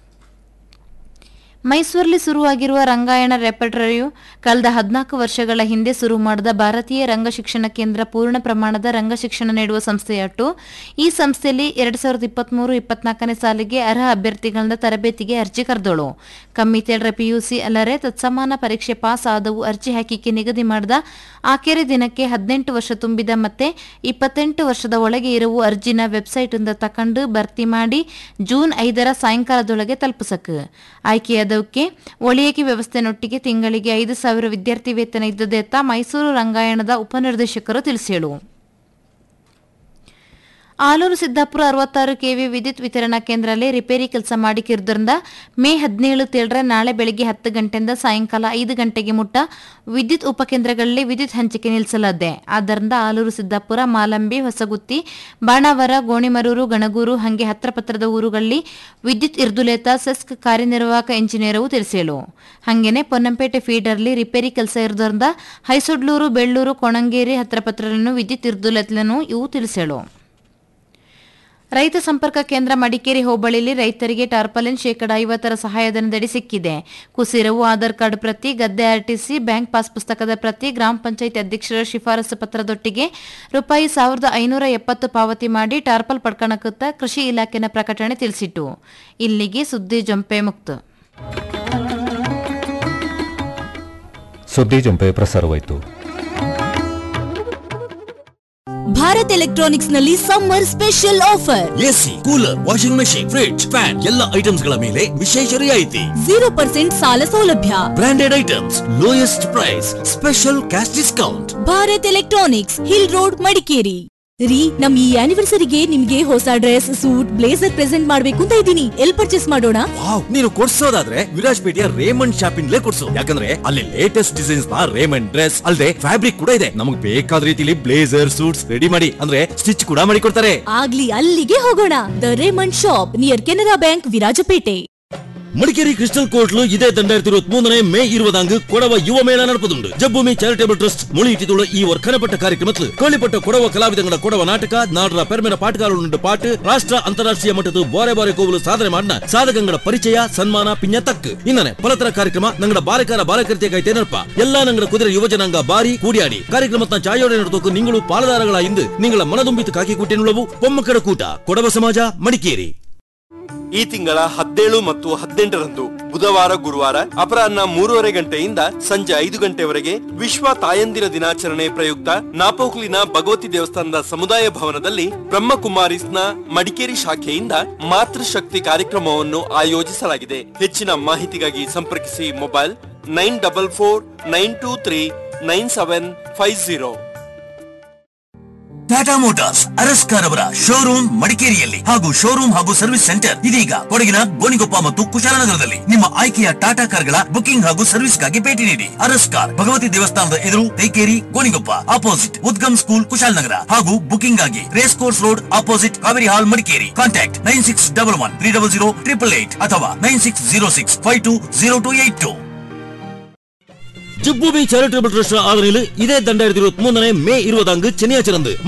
ಮೈಸೂರಲ್ಲಿ ಶುರುವಾಗಿರುವ ರಂಗಾಯಣ ರೆಪರ್ಟರಿಯು ಕಳೆದ ಹದಿನಾಲ್ಕು ವರ್ಷಗಳ ಹಿಂದೆ ಶುರು ಮಾಡಿದ ಭಾರತೀಯ ರಂಗ ಶಿಕ್ಷಣ ಕೇಂದ್ರ ಪೂರ್ಣ ಪ್ರಮಾಣದ ರಂಗ ಶಿಕ್ಷಣ ನೀಡುವ ಸಂಸ್ಥೆಯಾಟು ಈ ಸಂಸ್ಥೆಯಲ್ಲಿ ಎರಡ್ ಸಾವಿರದ ಇಪ್ಪತ್ಮೂರು ಇಪ್ಪತ್ನಾಲ್ಕನೇ ಸಾಲಿಗೆ ಅರ್ಹ ಅಭ್ಯರ್ಥಿಗಳಿಂದ ತರಬೇತಿಗೆ ಅರ್ಜಿ ಕರೆದೋಳು ಕಮ್ಮಿ ತೇಳ್ರ ಪಿಯುಸಿ ಅಲ್ಲರೆ ತತ್ಸಮಾನ ಪರೀಕ್ಷೆ ಪಾಸ್ ಆದವು ಅರ್ಜಿ ಹಾಕಿಕೆ ನಿಗದಿ ಮಾಡಿದ ಆಖರಿ ದಿನಕ್ಕೆ ಹದಿನೆಂಟು ವರ್ಷ ತುಂಬಿದ ಮತ್ತೆ ಇಪ್ಪತ್ತೆಂಟು ವರ್ಷದ ಒಳಗೆ ಇರುವ ಅರ್ಜಿನ ವೆಬ್ಸೈಟ್ನಿಂದ ತಕೊಂಡು ಭರ್ತಿ ಮಾಡಿ ಜೂನ್ ಐದರ ಸಾಯಂಕಾಲದೊಳಗೆ ತಲುಪಿಸಕ್ ಆಯ್ಕೆಯಾದವಕ್ಕೆ ಒಳಿಯಕಿ ವ್ಯವಸ್ಥೆನೊಟ್ಟಿಗೆ ತಿಂಗಳಿಗೆ ಐದು ಸಾವಿರ ವಿದ್ಯಾರ್ಥಿ ವೇತನ ಇದ್ದದೆತ್ತ ಮೈಸೂರು ರಂಗಾಯಣದ ಉಪನಿರ್ದೇಶಕರು ತಿಳಿಸಿಳು ಆಲೂರು ಸಿದ್ದಾಪುರ ಅರವತ್ತಾರು ಕೆವಿ ವಿದ್ಯುತ್ ವಿತರಣಾ ಕೇಂದ್ರದಲ್ಲಿ ರಿಪೇರಿ ಕೆಲಸ ಮಾಡಿಕಿರುವುದರಿಂದ ಮೇ ಹದಿನೇಳು ತೇಳರ ನಾಳೆ ಬೆಳಗ್ಗೆ ಹತ್ತು ಗಂಟೆಯಿಂದ ಸಾಯಂಕಾಲ ಐದು ಗಂಟೆಗೆ ಮುಟ್ಟ ವಿದ್ಯುತ್ ಉಪಕೇಂದ್ರಗಳಲ್ಲಿ ವಿದ್ಯುತ್ ಹಂಚಿಕೆ ನಿಲ್ಲಿಸಲಾಗಿದೆ ಆದ್ದರಿಂದ ಆಲೂರು ಸಿದ್ದಾಪುರ ಮಾಲಂಬಿ ಹೊಸಗುತ್ತಿ ಬಾಣಾವರ ಗೋಣಿಮರೂರು ಗಣಗೂರು ಹಂಗೆ ಹತ್ರ ಪತ್ರದ ಊರುಗಳಲ್ಲಿ ವಿದ್ಯುತ್ ಇರ್ದುಲೇತ ಸೆಸ್ಕ್ ಕಾರ್ಯನಿರ್ವಾಹಕ ಇಂಜಿನಿಯರವು ತಿಳಿಸಿಳು ಹಂಗೇನೆ ಪೊನ್ನಂಪೇಟೆ ಫೀಡರ್ಲಿ ರಿಪೇರಿ ಕೆಲಸ ಇರುವುದರಿಂದ ಹೈಸೊಡ್ಲೂರು ಬೆಳ್ಳೂರು ಕೊಣಂಗೇರಿ ಹತ್ರ ಪತ್ರಗಳನ್ನು ವಿದ್ಯುತ್ ಇರ್ದುಲೇತಲನ್ನು ಇವು ತಿಳಿಸೇಳು ರೈತ ಸಂಪರ್ಕ ಕೇಂದ್ರ ಮಡಿಕೇರಿ ಹೋಬಳಿಯಲ್ಲಿ ರೈತರಿಗೆ ಟಾರ್ಪಲಿನ್ ಶೇಕಡ ಐವತ್ತರ ಸಹಾಯಧನದಡಿ ಸಿಕ್ಕಿದೆ ಕುಸಿರವು ಆಧಾರ್ ಕಾರ್ಡ್ ಪ್ರತಿ ಗದ್ದೆ ಆರ್ಟಿಸಿ ಬ್ಯಾಂಕ್ ಪಾಸ್ ಪುಸ್ತಕದ ಪ್ರತಿ ಗ್ರಾಮ ಪಂಚಾಯತ್ ಅಧ್ಯಕ್ಷರ ಶಿಫಾರಸು ಪತ್ರದೊಟ್ಟಿಗೆ ರೂಪಾಯಿ ಸಾವಿರದ ಐನೂರ ಎಪ್ಪತ್ತು ಪಾವತಿ ಮಾಡಿ ಟಾರ್ಪಲ್ ಪಡ್ಕಣಕುತ್ತ ಕೃಷಿ ಇಲಾಖೆನ ಪ್ರಕಟಣೆ ತಿಳಿಸಿಟ್ಟು ಇಲ್ಲಿಗೆ ಸುದ್ದಿ ಜಂಪೆ ಮುಕ್ತ ಸುದ್ದಿ ಜೊಂಪೆ ಪ್ರಸಾರವಾಯಿತು ಭಾರತ್ ಎಲೆಕ್ಟ್ರಾನಿಕ್ಸ್ ನಲ್ಲಿ summer special offer AC cooler washing machine fridge fan ಎಲ್ಲ ಐಟಮ್ಸ್ ಗಳ ಮೇಲೆ ವಿಶೇಷ ರಿಯಾಯಿತಿ ಜೀರೋ ಪರ್ಸೆಂಟ್ ಸಾಲ ಸೌಲಭ್ಯ branded items lowest price special cash discount Bharat electronics hill road Madikeri ರೀ ನಮ್ ಈ ಆನಿವರ್ಸರಿಗೆ ನಿಮ್ಗೆ ಹೊಸ ಡ್ರೆಸ್ ಸೂಟ್ ಬ್ಲೇಸರ್ ಪ್ರೆಸೆಂಟ್ ಮಾಡ್ಬೇಕು ಅಂತ ಇದ್ದೀನಿ ಎಲ್ ಪರ್ಚೇಸ್ ಮಾಡೋಣ ವಾವ್ ನೀನು ಕೊಡ್ಸೋದಾದ್ರೆ ವಿರಾಜ್ಪೇಟೆಯ ರೇಮಂಡ್ ಶಾಪಿಂಗ್ಲೇ ಕೊಡ್ಸು ಯಾಕಂದ್ರೆ ಅಲ್ಲಿ ಲೇಟೆಸ್ಟ್ ಡಿಸೈನ್ಸ್ ನ ರೇಮಂಡ್ ಡ್ರೆಸ್ ಅಲ್ಲದೆ ಫ್ಯಾಬ್ರಿಕ್ ಕೂಡ ಇದೆ ನಮಗೆ ಬೇಕಾದ ರೀತಿಲಿ ಬ್ಲೇಸರ್ ಸೂಟ್ಸ್ ರೆಡಿ ಮಾಡಿ ಅಂದ್ರೆ ಸ್ಟಿಚ್ ಕೂಡ ಮಾಡಿ ಕೊಡ್ತಾರೆ ಆಗ್ಲಿ ಅಲ್ಲಿಗೆ ಹೋಗೋಣ the Raymond shop near Canara bank Virajpet Madikeri crystal ಕೋರ್ಟ್ಲು ಇದೇ രണ്ടായിരത്തി ഇരുപത്തി മൂന്നിന് മെയ് ഇരുപതാങ്ക് കൊടവ യുവമേള നടപ്പുന്നുണ്ട് ജബ്ഭൂമി ചാരിറ്റബിൾ ട്രസ്റ്റ് മൊഴിയിട്ടിട്ടുള്ള ഈ വർക്കനപ്പെട്ട കാര്യക്ರಮത്തിൽ ಕೇಳಿಪಟ್ಟ ಕೊಡವ ಕಲಾವಿದಗಳ ಕೊಡವ ನಾಟಕ ನಾಡರ ಪೆರ್ಮೆನ ಪಾಟಗಾರರುಂಡು ಪಾಟ್ ರಾಷ್ಟ್ರ ಅಂತಾರಾಷ್ಟ್ರೀಯ ಮಟ್ಟದ ಬಾರೆ ಬಾರೆ ಕೋವಲು ಸಾಧನೆ ಮಾಡಿನ ಸಾಧಕಂಗಳ ಪರಿಚಯ ಸನ್ಮಾನ ಪಿಂಜ ತಕ್ ಇನ್ನನೆ ಪಲತರ ಕಾರ್ಯಕ್ರಮ ನಂಗಡ ಬಾರಕಾರ ಬಾಲಕರ್ತಿಯ ಕೈ ತೆನರ್ಪ ಎಲ್ಲಾ ನಂಗಡ ಕುದುರೆ ಯುವಜನಾಂಗ ಬಾರಿ ಕೂಡಿಯಾಡಿ ಕಾರ್ಯಕ್ರಮದ ಚಾಯೋಡೆ ನಡೆದೋಕು ನಿಂಗಳು ಪಾಲುದಾರಗಳ ಇಂದು ನಿಂಗಳ ಮನದುಂಬಿತು ಕಾಕಿ ಕೂಟಿನುಳವು ಪೊಮ್ಮಕ್ಕಡ ಕೂಟ ಕೊಡವ ಸಮಾಜ ಮಡಿಕೇರಿ ಈ ತಿಂಗಳ ಹದಿನೇಳು ಮತ್ತು ಹದಿನೆಂಟರಂದು ಬುಧವಾರ ಗುರುವಾರ ಅಪರಾಹ್ನ ಮೂರುವರೆ ಗಂಟೆಯಿಂದ ಸಂಜೆ ಐದು ಗಂಟೆವರೆಗೆ ವಿಶ್ವ ತಾಯಂದಿರ ದಿನಾಚರಣೆ ಪ್ರಯುಕ್ತ ನಾಪೋಕ್ಲಿನ ಭಗವತಿ ದೇವಸ್ಥಾನದ ಸಮುದಾಯ ಭವನದಲ್ಲಿ ಬ್ರಹ್ಮಕುಮಾರಿಸ್ನ ಮಡಿಕೇರಿ ಶಾಖೆಯಿಂದ ಮಾತೃಶಕ್ತಿ ಕಾರ್ಯಕ್ರಮವನ್ನು ಆಯೋಜಿಸಲಾಗಿದೆ ಹೆಚ್ಚಿನ ಮಾಹಿತಿಗಾಗಿ ಸಂಪರ್ಕಿಸಿ mobile nine double four nine two three nine seven five zero Tata Motors ಅರಸ್ಕಾರ್ ಅವರ ಶೋರೂಮ್ ಮಡಿಕೇರಿಯಲ್ಲಿ ಹಾಗೂ ಶೋರೂಮ್ ಹಾಗೂ ಸರ್ವಿಸ್ ಸೆಂಟರ್ ಇದೀಗ ಕೊಡಗಿನ ಗೋಣಿಗೊಪ್ಪ ಮತ್ತು ಕುಶಾಲನಗರದಲ್ಲಿ ನಿಮ್ಮ ಆಯ್ಕೆಯ ಟಾಟಾ ಕಾರ್ಗಳ ಬುಕಿಂಗ್ ಹಾಗೂ ಸರ್ವಿಸ್ಗಾಗಿ ಭೇಟಿ ನೀಡಿ ಅರಸ್ಕಾರ್ ಭಗವತಿ ದೇವಸ್ಥಾನದ ಎದುರು ತೈಕೇರಿ ಗೋಣಿಗೊಪ್ಪ ಆಪೋಸಿಟ್ ಉದ್ಗಮ್ ಸ್ಕೂಲ್ ಕುಶಾಲನಗರ ಹಾಗೂ ಬುಕಿಂಗ್ ಆಗಿ race course road opposite Kaveri hall Madikeri contact nine six double one three double zero triple eight ಅಥವಾ nine six zero six five two zero two eight two ஜிப்புமி சேரிட்டபிள் ட்ரஸ்ட் ஆதரவில் இதே தண்டாயிரத்தி இருபத்தி மூணு மே இருபதாங்கு சென்னையாச்சிருந்து